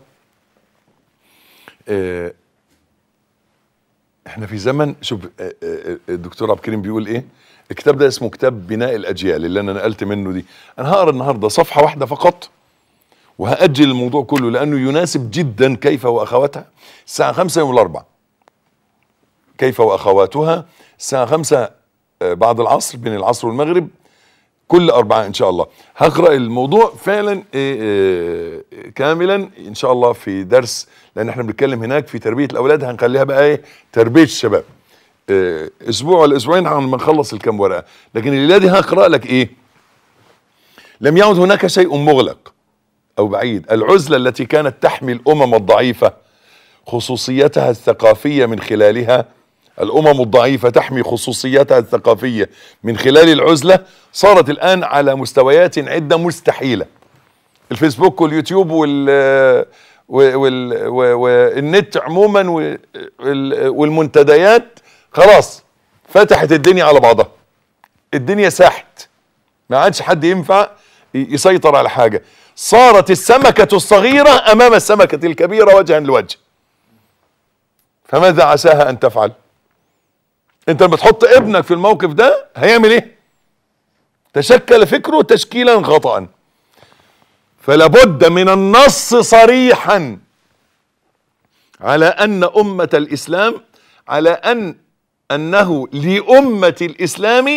آه احنا في زمن شوف آه، آه، الدكتور عبد الكريم بيقول ايه الكتاب ده اسمه كتاب بناء الاجيال اللي انا نقلت منه دي انا هقرا النهارده صفحه واحده فقط وهاجل الموضوع كله لانه يناسب جدا كيف واخواتها الساعه 5 يوم الاربعاء كيف واخواتها الساعه 5 آه، بعد العصر بين العصر والمغرب كل أربعاء إن شاء الله هقرأ الموضوع فعلا إيه، إيه، كاملا إن شاء الله في درس لأن احنا بنتكلم هناك في تربية الأولاد هنخليها بقى إيه تربية الشباب إيه، أسبوع ولا أسبوعين عن ما نخلص الكام ورقة لكن الليلة دي هقرأ لك إيه لم يعد هناك شيء مغلق أو بعيد العزلة التي كانت تحمي الأمم الضعيفة خصوصيتها الثقافية من خلالها الأمم الضعيفة تحمي خصوصيتها الثقافية من خلال العزلة صارت الآن على مستويات عدة مستحيلة الفيسبوك واليوتيوب وال وال و- والنت عموما وال- والمنتديات خلاص فتحت الدنيا على بعضها الدنيا ساحت ما عادش حد ينفع ي- يسيطر على حاجة صارت السمكة الصغيرة أمام السمكة الكبيرة وجها لوجه فماذا عساها أن تفعل انت لما تحط ابنك في الموقف ده هيعمل ايه تشكل فكره تشكيلا خطأ فلا بد من النص صريحا على ان امة الاسلام على ان انه لامة الاسلام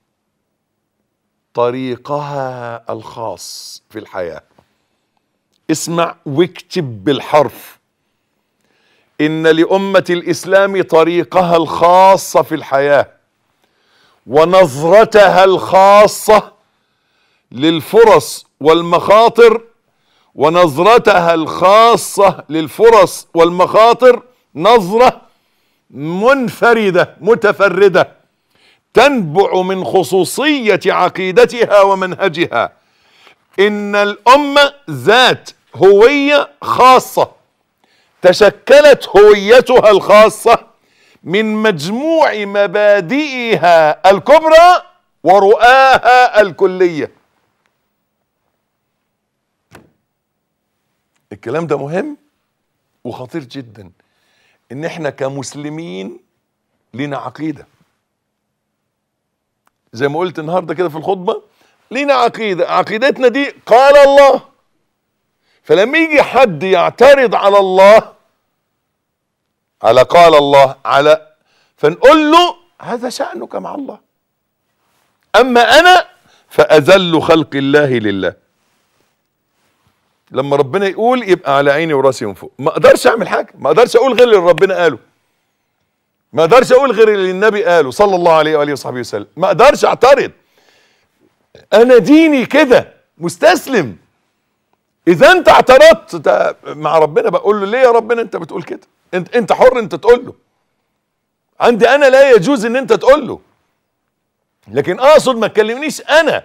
طريقها الخاص في الحياة اسمع واكتب بالحرف ان لامه الاسلام طريقها الخاصه في الحياه ونظرتها الخاصه للفرص والمخاطر ونظرتها الخاصه للفرص والمخاطر نظره منفرده متفرده تنبع من خصوصيه عقيدتها ومنهجها ان الامه ذات هويه خاصه تشكلت هويتها الخاصة من مجموع مبادئها الكبرى ورؤاها الكلية الكلام ده مهم وخطير جدا ان احنا كمسلمين لنا عقيدة زي ما قلت النهاردة كده في الخطبة لنا عقيدة عقيدتنا دي قال الله فلما يجي حد يعترض على الله على قال الله على فنقول له هذا شأنك مع الله أما أنا فأذل خلق الله لله لما ربنا يقول يبقى على عيني وراسي من فوق ما اقدرش اعمل حاجه ما اقدرش اقول غير اللي ربنا قاله ما اقدرش اقول غير اللي النبي قاله صلى الله عليه واله وصحبه وسلم ما اقدرش اعترض انا ديني كده مستسلم اذا انت اعترضت ده مع ربنا بقول له ليه يا ربنا انت بتقول كده انت انت حر انت تقول له عندي انا لا يجوز ان انت تقول له لكن اقصد ما تكلمنيش انا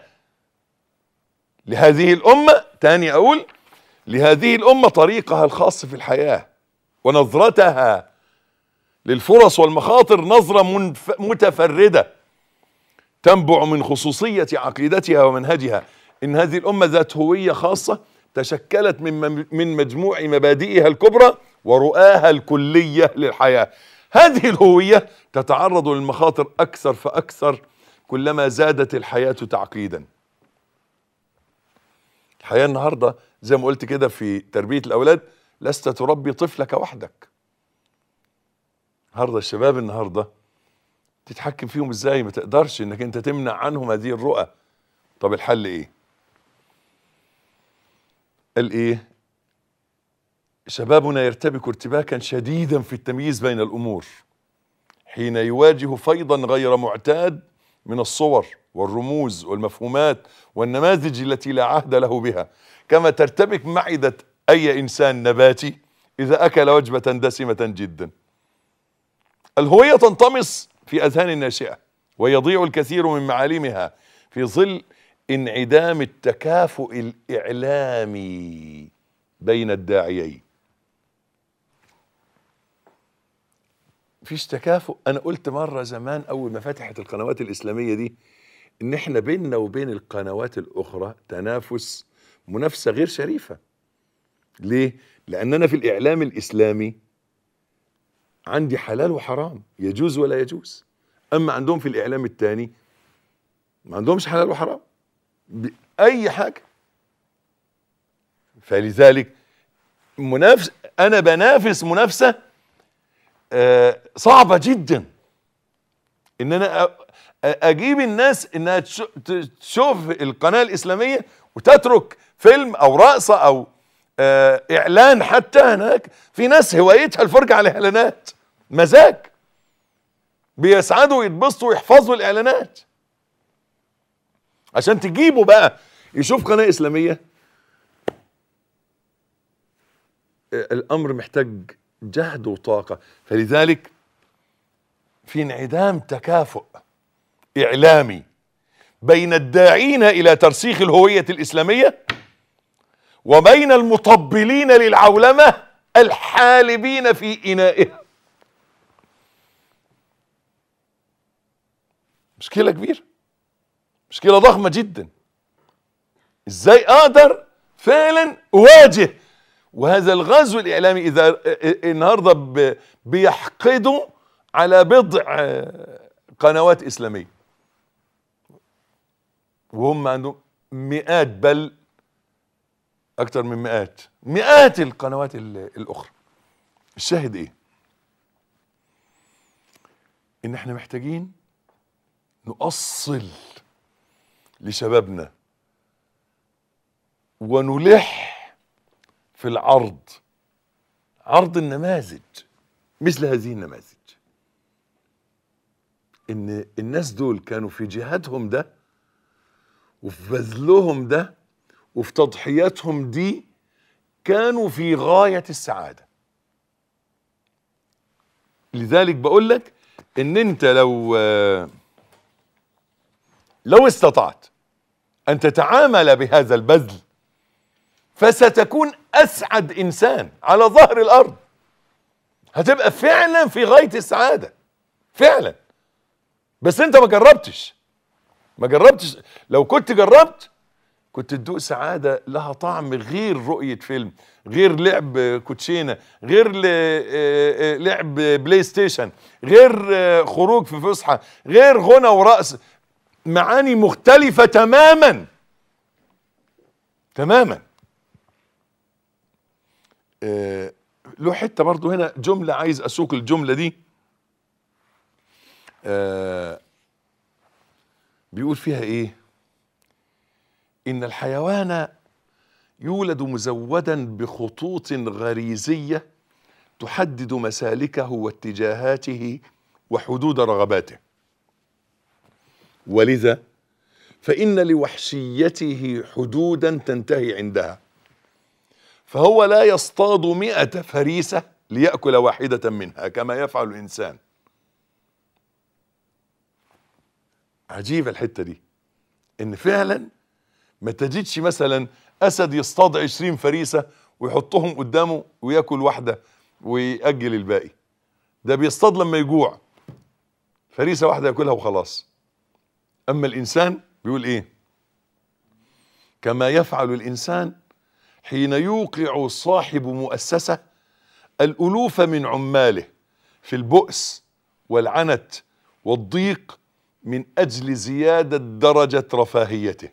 لهذه الامه تاني اقول لهذه الامه طريقها الخاص في الحياه ونظرتها للفرص والمخاطر نظره منف... متفرده تنبع من خصوصيه عقيدتها ومنهجها ان هذه الامه ذات هويه خاصه تشكلت من من مجموع مبادئها الكبرى ورؤاها الكليه للحياه هذه الهويه تتعرض للمخاطر اكثر فاكثر كلما زادت الحياه تعقيدا الحياه النهارده زي ما قلت كده في تربيه الاولاد لست تربي طفلك وحدك النهارده الشباب النهارده تتحكم فيهم ازاي ما تقدرش انك انت تمنع عنهم هذه الرؤى طب الحل ايه قال ايه شبابنا يرتبك ارتباكا شديدا في التمييز بين الامور حين يواجه فيضا غير معتاد من الصور والرموز والمفهومات والنماذج التي لا عهد له بها كما ترتبك معدة اي انسان نباتي اذا اكل وجبة دسمة جدا الهوية تنطمس في اذهان الناشئة ويضيع الكثير من معالمها في ظل انعدام التكافؤ الاعلامي بين الداعيين مفيش تكافؤ انا قلت مره زمان اول ما فتحت القنوات الاسلاميه دي ان احنا بيننا وبين القنوات الاخرى تنافس منافسه غير شريفه ليه لاننا في الاعلام الاسلامي عندي حلال وحرام يجوز ولا يجوز اما عندهم في الاعلام الثاني ما عندهمش حلال وحرام باي حاجه فلذلك منافس انا بنافس منافسه آه، صعبه جدا ان انا أ- أ- اجيب الناس انها تش- ت- تشوف القناه الاسلاميه وتترك فيلم او رقصه او آه، اعلان حتى هناك في ناس هوايتها الفرجه على الاعلانات مزاج بيسعدوا ويتبسطوا ويحفظوا الاعلانات عشان تجيبه بقى يشوف قناه اسلاميه آه، الامر محتاج جهد وطاقه فلذلك في انعدام تكافؤ اعلامي بين الداعين الى ترسيخ الهويه الاسلاميه وبين المطبلين للعولمه الحالبين في انائها مشكله كبيره مشكله ضخمه جدا ازاي اقدر فعلا اواجه وهذا الغزو الاعلامي اذا النهارده ب- بيحقدوا على بضع آه، قنوات اسلاميه وهم عندهم مئات بل اكتر من مئات مئات القنوات ال- الاخرى الشاهد ايه ان احنا محتاجين نؤصل لشبابنا ونلح في العرض عرض النماذج مثل هذه النماذج ان الناس دول كانوا في جهادهم ده وفي بذلهم ده وفي تضحياتهم دي كانوا في غاية السعادة لذلك بقول لك ان انت لو لو استطعت ان تتعامل بهذا البذل فستكون اسعد انسان على ظهر الارض هتبقى فعلا في غايه السعاده فعلا بس انت ما جربتش ما جربتش لو كنت جربت كنت تدوق سعاده لها طعم غير رؤيه فيلم غير لعب كوتشينه غير ل- آه، آه، لعب بلاي ستيشن غير آه، خروج في فسحه غير غنى ورقص معاني مختلفه تماما تماما آه، له حته برضو هنا جمله عايز اسوق الجمله دي آه، بيقول فيها ايه ان الحيوان يولد مزودا بخطوط غريزيه تحدد مسالكه واتجاهاته وحدود رغباته ولذا فان لوحشيته حدودا تنتهي عندها فهو لا يصطاد مئة فريسة ليأكل واحدة منها كما يفعل الإنسان عجيبة الحتة دي إن فعلا ما تجدش مثلا أسد يصطاد عشرين فريسة ويحطهم قدامه ويأكل واحدة ويأجل الباقي ده بيصطاد لما يجوع فريسة واحدة يأكلها وخلاص أما الإنسان بيقول إيه كما يفعل الإنسان حين يوقع صاحب مؤسسة الألوف من عماله في البؤس والعنت والضيق من أجل زيادة درجة رفاهيته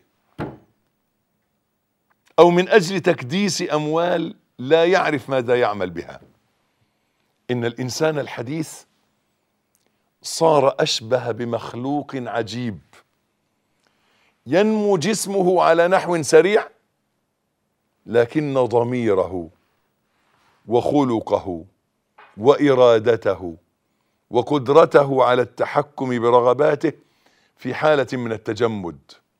أو من أجل تكديس أموال لا يعرف ماذا يعمل بها إن الإنسان الحديث صار أشبه بمخلوق عجيب ينمو جسمه على نحو سريع لكن ضميره وخلقه وارادته وقدرته على التحكم برغباته في حاله من التجمد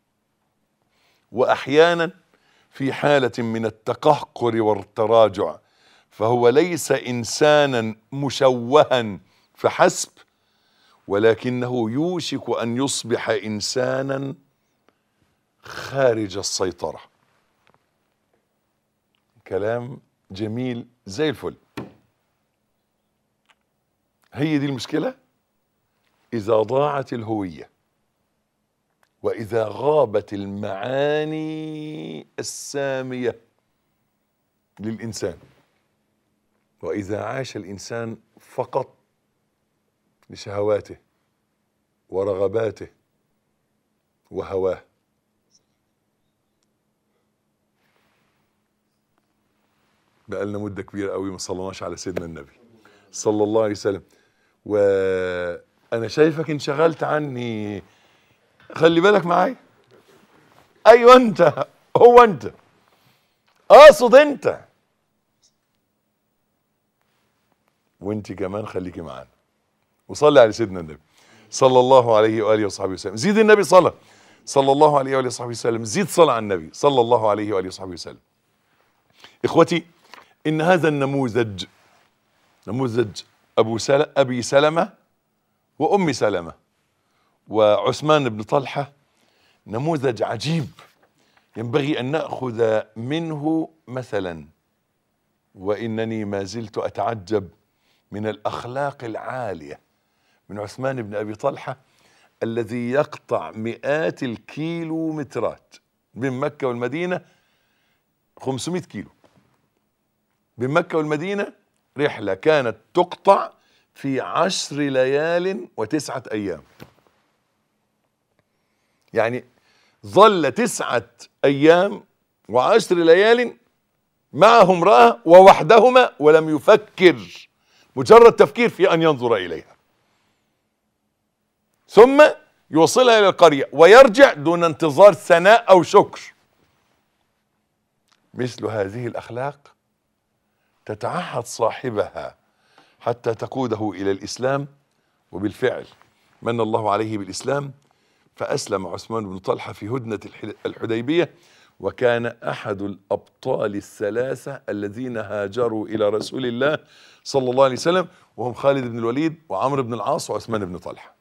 واحيانا في حاله من التقهقر والتراجع فهو ليس انسانا مشوها فحسب ولكنه يوشك ان يصبح انسانا خارج السيطره كلام جميل زي الفل هي دي المشكله اذا ضاعت الهويه واذا غابت المعاني الساميه للانسان واذا عاش الانسان فقط لشهواته ورغباته وهواه بقالنا مده كبيره قوي ما صليناش على سيدنا النبي صلى الله عليه وسلم وانا شايفك انشغلت عني خلي بالك معايا ايوه انت هو انت اقصد انت وانت كمان خليكي معانا وصلي على سيدنا النبي صلى الله عليه واله وصحبه وسلم زيد النبي صلاه صلى الله عليه واله وصحبه وسلم زيد صلاه على النبي صلى الله عليه واله وصحبه وسلم اخوتي ان هذا النموذج نموذج ابو سل... ابي سلمه وام سلمه وعثمان بن طلحه نموذج عجيب ينبغي ان ناخذ منه مثلا وانني ما زلت اتعجب من الاخلاق العاليه من عثمان بن ابي طلحه الذي يقطع مئات الكيلومترات بين مكه والمدينه 500 كيلو بين مكه والمدينه رحله كانت تقطع في عشر ليال وتسعه ايام يعني ظل تسعه ايام وعشر ليال معه امراه ووحدهما ولم يفكر مجرد تفكير في ان ينظر اليها ثم يوصلها الى القريه ويرجع دون انتظار ثناء او شكر مثل هذه الاخلاق تتعهد صاحبها حتى تقوده الى الاسلام وبالفعل من الله عليه بالاسلام فاسلم عثمان بن طلحه في هدنه الحديبيه وكان احد الابطال الثلاثه الذين هاجروا الى رسول الله صلى الله عليه وسلم وهم خالد بن الوليد وعمرو بن العاص وعثمان بن طلحه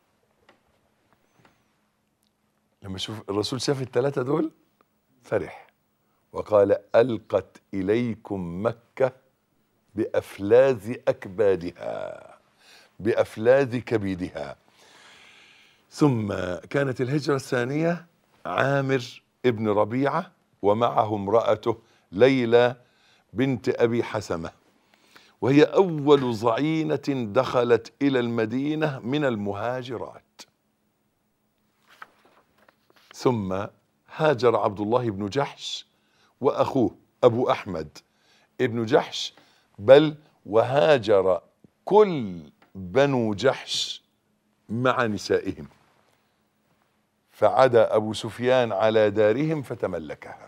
لما شوف الرسول شاف الثلاثه دول فرح وقال القت اليكم مكه بافلاذ اكبادها بافلاذ كبدها ثم كانت الهجره الثانيه عامر ابن ربيعه ومعه امراته ليلى بنت ابي حسمه وهي اول ضعينه دخلت الى المدينه من المهاجرات ثم هاجر عبد الله بن جحش واخوه ابو احمد ابن جحش بل وهاجر كل بنو جحش مع نسائهم فعدا ابو سفيان على دارهم فتملكها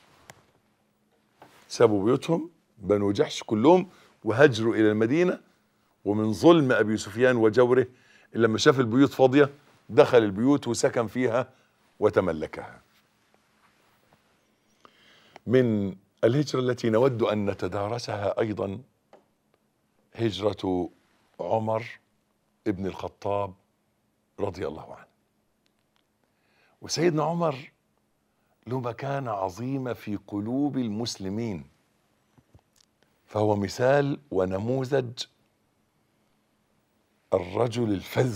سابوا بيوتهم بنو جحش كلهم وهاجروا الى المدينه ومن ظلم ابي سفيان وجوره لما شاف البيوت فاضيه دخل البيوت وسكن فيها وتملكها من الهجره التي نود ان نتدارسها ايضا هجره عمر ابن الخطاب رضي الله عنه وسيدنا عمر له مكانه عظيمه في قلوب المسلمين فهو مثال ونموذج الرجل الفذ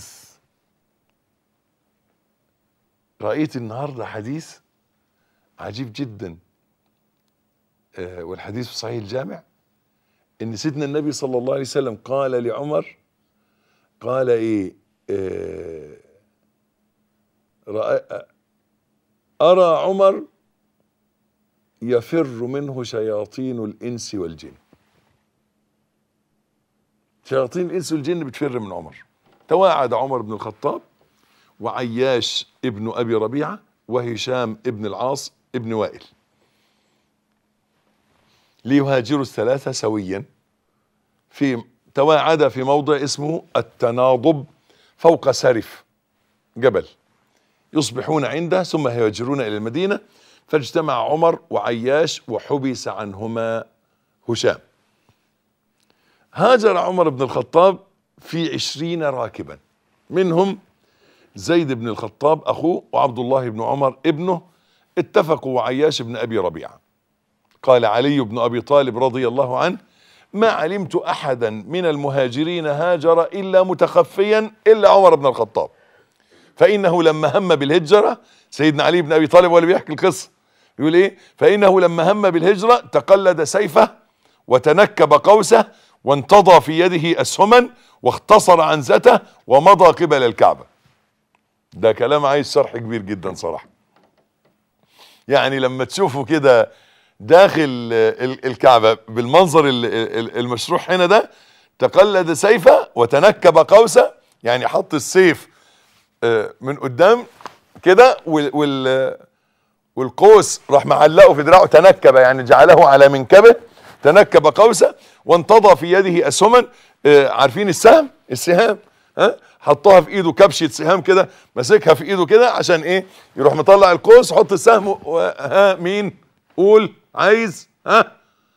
رأيت النهارده حديث عجيب جدا آه والحديث في صحيح الجامع ان سيدنا النبي صلى الله عليه وسلم قال لعمر قال ايه آه رأى ارى عمر يفر منه شياطين الانس والجن شياطين الانس والجن بتفر من عمر تواعد عمر بن الخطاب وعياش ابن ابي ربيعه وهشام ابن العاص ابن وائل ليهاجروا الثلاثة سويا في تواعد في موضع اسمه التناضب فوق سرف جبل يصبحون عنده ثم يهاجرون إلى المدينة فاجتمع عمر وعياش وحبس عنهما هشام هاجر عمر بن الخطاب في عشرين راكبا منهم زيد بن الخطاب أخوه وعبد الله بن عمر ابنه اتفقوا وعياش بن أبي ربيعة قال علي بن أبي طالب رضي الله عنه ما علمت أحدا من المهاجرين هاجر إلا متخفيا إلا عمر بن الخطاب فإنه لما هم بالهجرة سيدنا علي بن أبي طالب هو اللي بيحكي القصة يقول إيه فإنه لما هم بالهجرة تقلد سيفه وتنكب قوسه وانتضى في يده أسهما واختصر عنزته ومضى قبل الكعبة ده كلام عايز شرح كبير جدا صراحة يعني لما تشوفوا كده داخل ال- الكعبة بالمنظر ال- ال- المشروح هنا ده تقلد سيفه وتنكب قوسه يعني حط السيف آه، من قدام كده وال, وال والقوس راح معلقه في دراعه تنكب يعني جعله على منكبه تنكب قوسه وانتضى في يده اسهما آه، عارفين السهم السهام ها حطها في ايده كبشه سهام كده ماسكها في ايده كده عشان ايه يروح مطلع القوس حط السهم و- ها مين قول عايز ها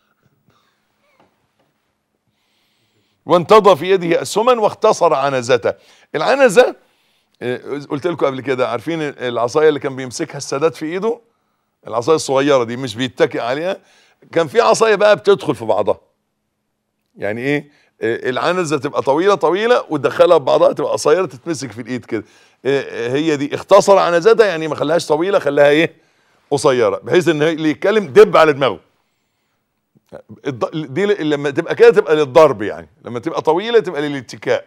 وانتضى في يده اسهما واختصر عنزته العنزه آه، قلت لكم قبل كده عارفين العصايه اللي كان بيمسكها السادات في ايده العصايه الصغيره دي مش بيتكئ عليها كان في عصايه بقى بتدخل في بعضها يعني ايه آه، العنزه تبقى طويله طويله وتدخلها في بعضها تبقى قصيره تتمسك في الايد كده آه، آه، هي دي اختصر عنزتها يعني ما خلاهاش طويله خلاها ايه قصيره بحيث ان اللي يتكلم دب على دماغه الض- دي ل- لما تبقى كده تبقى للضرب يعني لما تبقى طويله تبقى للاتكاء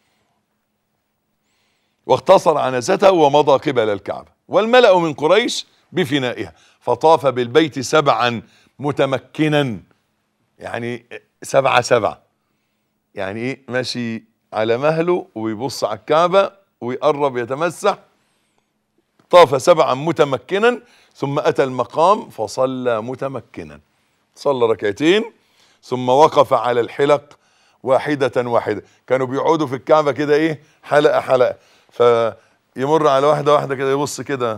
واختصر عنزته ومضى قبل الكعبة والملأ من قريش بفنائها فطاف بالبيت سبعا متمكنا يعني سبعة سبعة يعني ايه ماشي على مهله ويبص على الكعبة ويقرب يتمسح طاف سبعا متمكنا ثم أتى المقام فصلى متمكنا صلى ركعتين ثم وقف على الحلق واحدة واحدة كانوا بيقعدوا في الكعبة كده ايه حلقة حلقة فيمر على واحدة واحدة كده يبص كده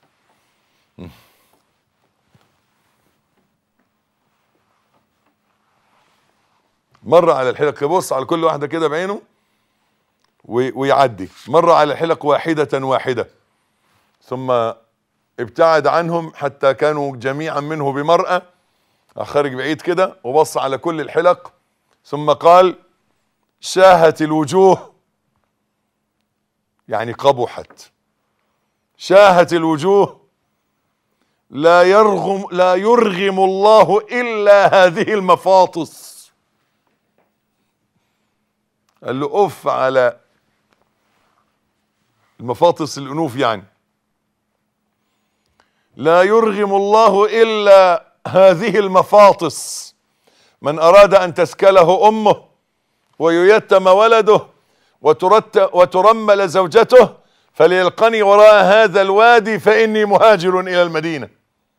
مر على الحلق يبص على كل واحدة كده بعينه وي- ويعدي مر على الحلق واحدة واحدة ثم ابتعد عنهم حتى كانوا جميعا منه بمرأة خارج بعيد كده وبص على كل الحلق ثم قال شاهت الوجوه يعني قبحت شاهت الوجوه لا يرغم لا يرغم الله الا هذه المفاطس قال له اف على المفاطس الانوف يعني لا يرغم الله الا هذه المفاطس من اراد ان تسكله امه وييتم ولده وترت وترمل زوجته فليلقني وراء هذا الوادي فاني مهاجر الى المدينه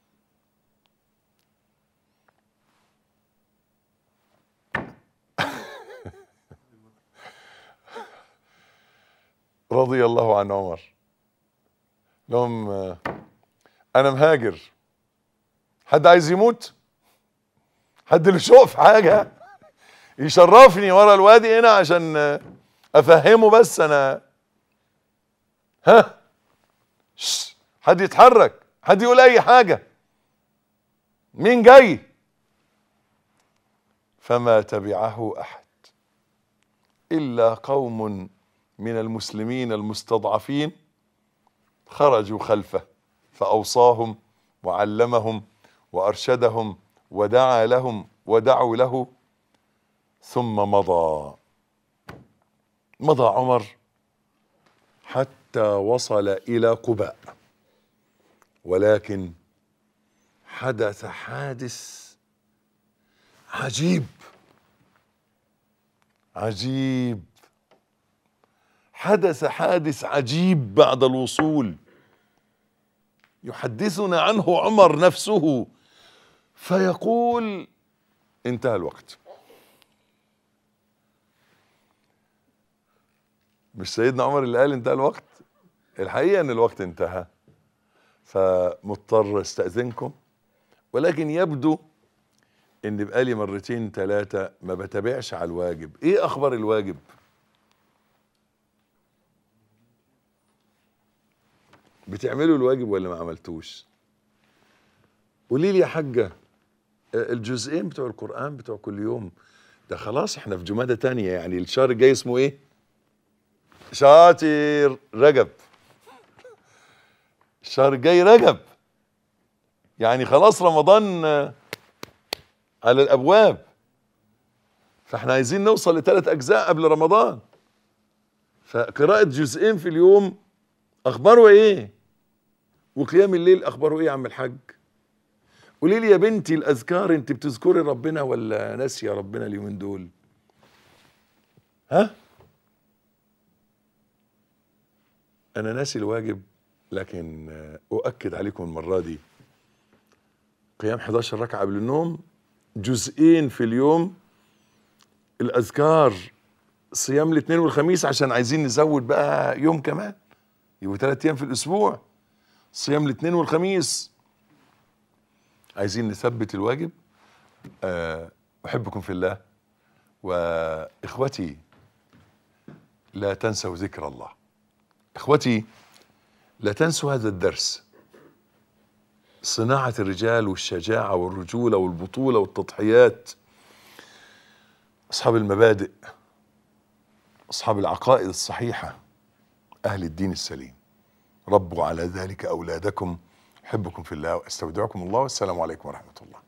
رضي الله عن عمر لهم آه، انا مهاجر حد عايز يموت حد له شوق في حاجه يشرفني ورا الوادي هنا عشان آه، افهمه بس انا ها شش، حد يتحرك حد يقول اي حاجه مين جاي فما تبعه احد الا قوم من المسلمين المستضعفين خرجوا خلفه فاوصاهم وعلمهم وارشدهم ودعا لهم ودعوا له ثم مضى مضى عمر حتى وصل الى قباء ولكن حدث حادث عجيب عجيب حدث حادث عجيب بعد الوصول يحدثنا عنه عمر نفسه فيقول انتهى الوقت مش سيدنا عمر اللي قال انتهى الوقت الحقيقة ان الوقت انتهى فمضطر استأذنكم ولكن يبدو ان بقالي مرتين ثلاثة ما بتابعش على الواجب ايه اخبار الواجب بتعملوا الواجب ولا ما عملتوش قولي لي يا حاجة الجزئين بتوع القرآن بتوع كل يوم ده خلاص احنا في جمادة تانية يعني الشهر الجاي اسمه ايه شاطر رجب الشهر الجاي رجب يعني خلاص رمضان آه، على الابواب فاحنا عايزين نوصل لثلاث اجزاء قبل رمضان فقراءة جزئين في اليوم اخباره ايه وقيام الليل اخباره ايه يا عم الحاج قولي لي يا بنتي الاذكار انت بتذكري ربنا ولا ناسيه ربنا اليومين دول ها انا ناسي الواجب لكن آه، اؤكد عليكم المره دي قيام 11 ركعه قبل النوم جزئين في اليوم الاذكار صيام الاثنين والخميس عشان عايزين نزود بقى يوم كمان يبقوا ثلاث ايام في الاسبوع صيام الاثنين والخميس عايزين نثبت الواجب آه، احبكم في الله واخوتي لا تنسوا ذكر الله اخوتي لا تنسوا هذا الدرس صناعة الرجال والشجاعة والرجولة والبطولة والتضحيات أصحاب المبادئ أصحاب العقائد الصحيحة أهل الدين السليم ربوا على ذلك أولادكم أحبكم في الله وأستودعكم الله والسلام عليكم ورحمة الله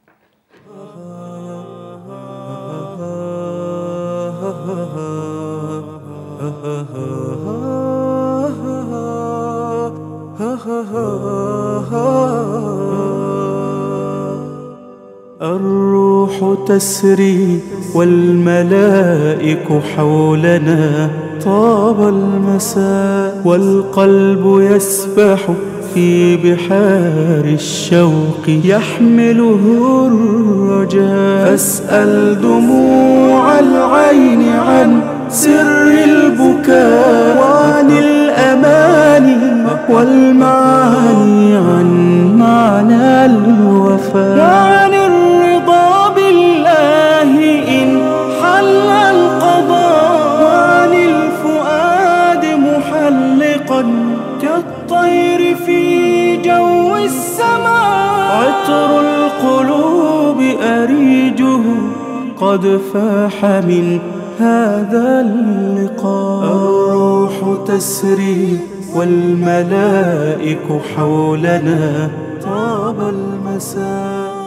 الروح تسري والملائك حولنا طاب المساء والقلب يسبح في بحار الشوق يحمله الرجاء فاسأل دموع العين عن سر البكاء وعن الأماني والمعاني عن معنى الوفاء وعن الرضا بالله إن حل القضاء وعن الفؤاد محلقا كالطير في جو السماء عطر القلوب أريجه قد فاح من هذا اللقاء الروح تسري والملائك حولنا طاب المساء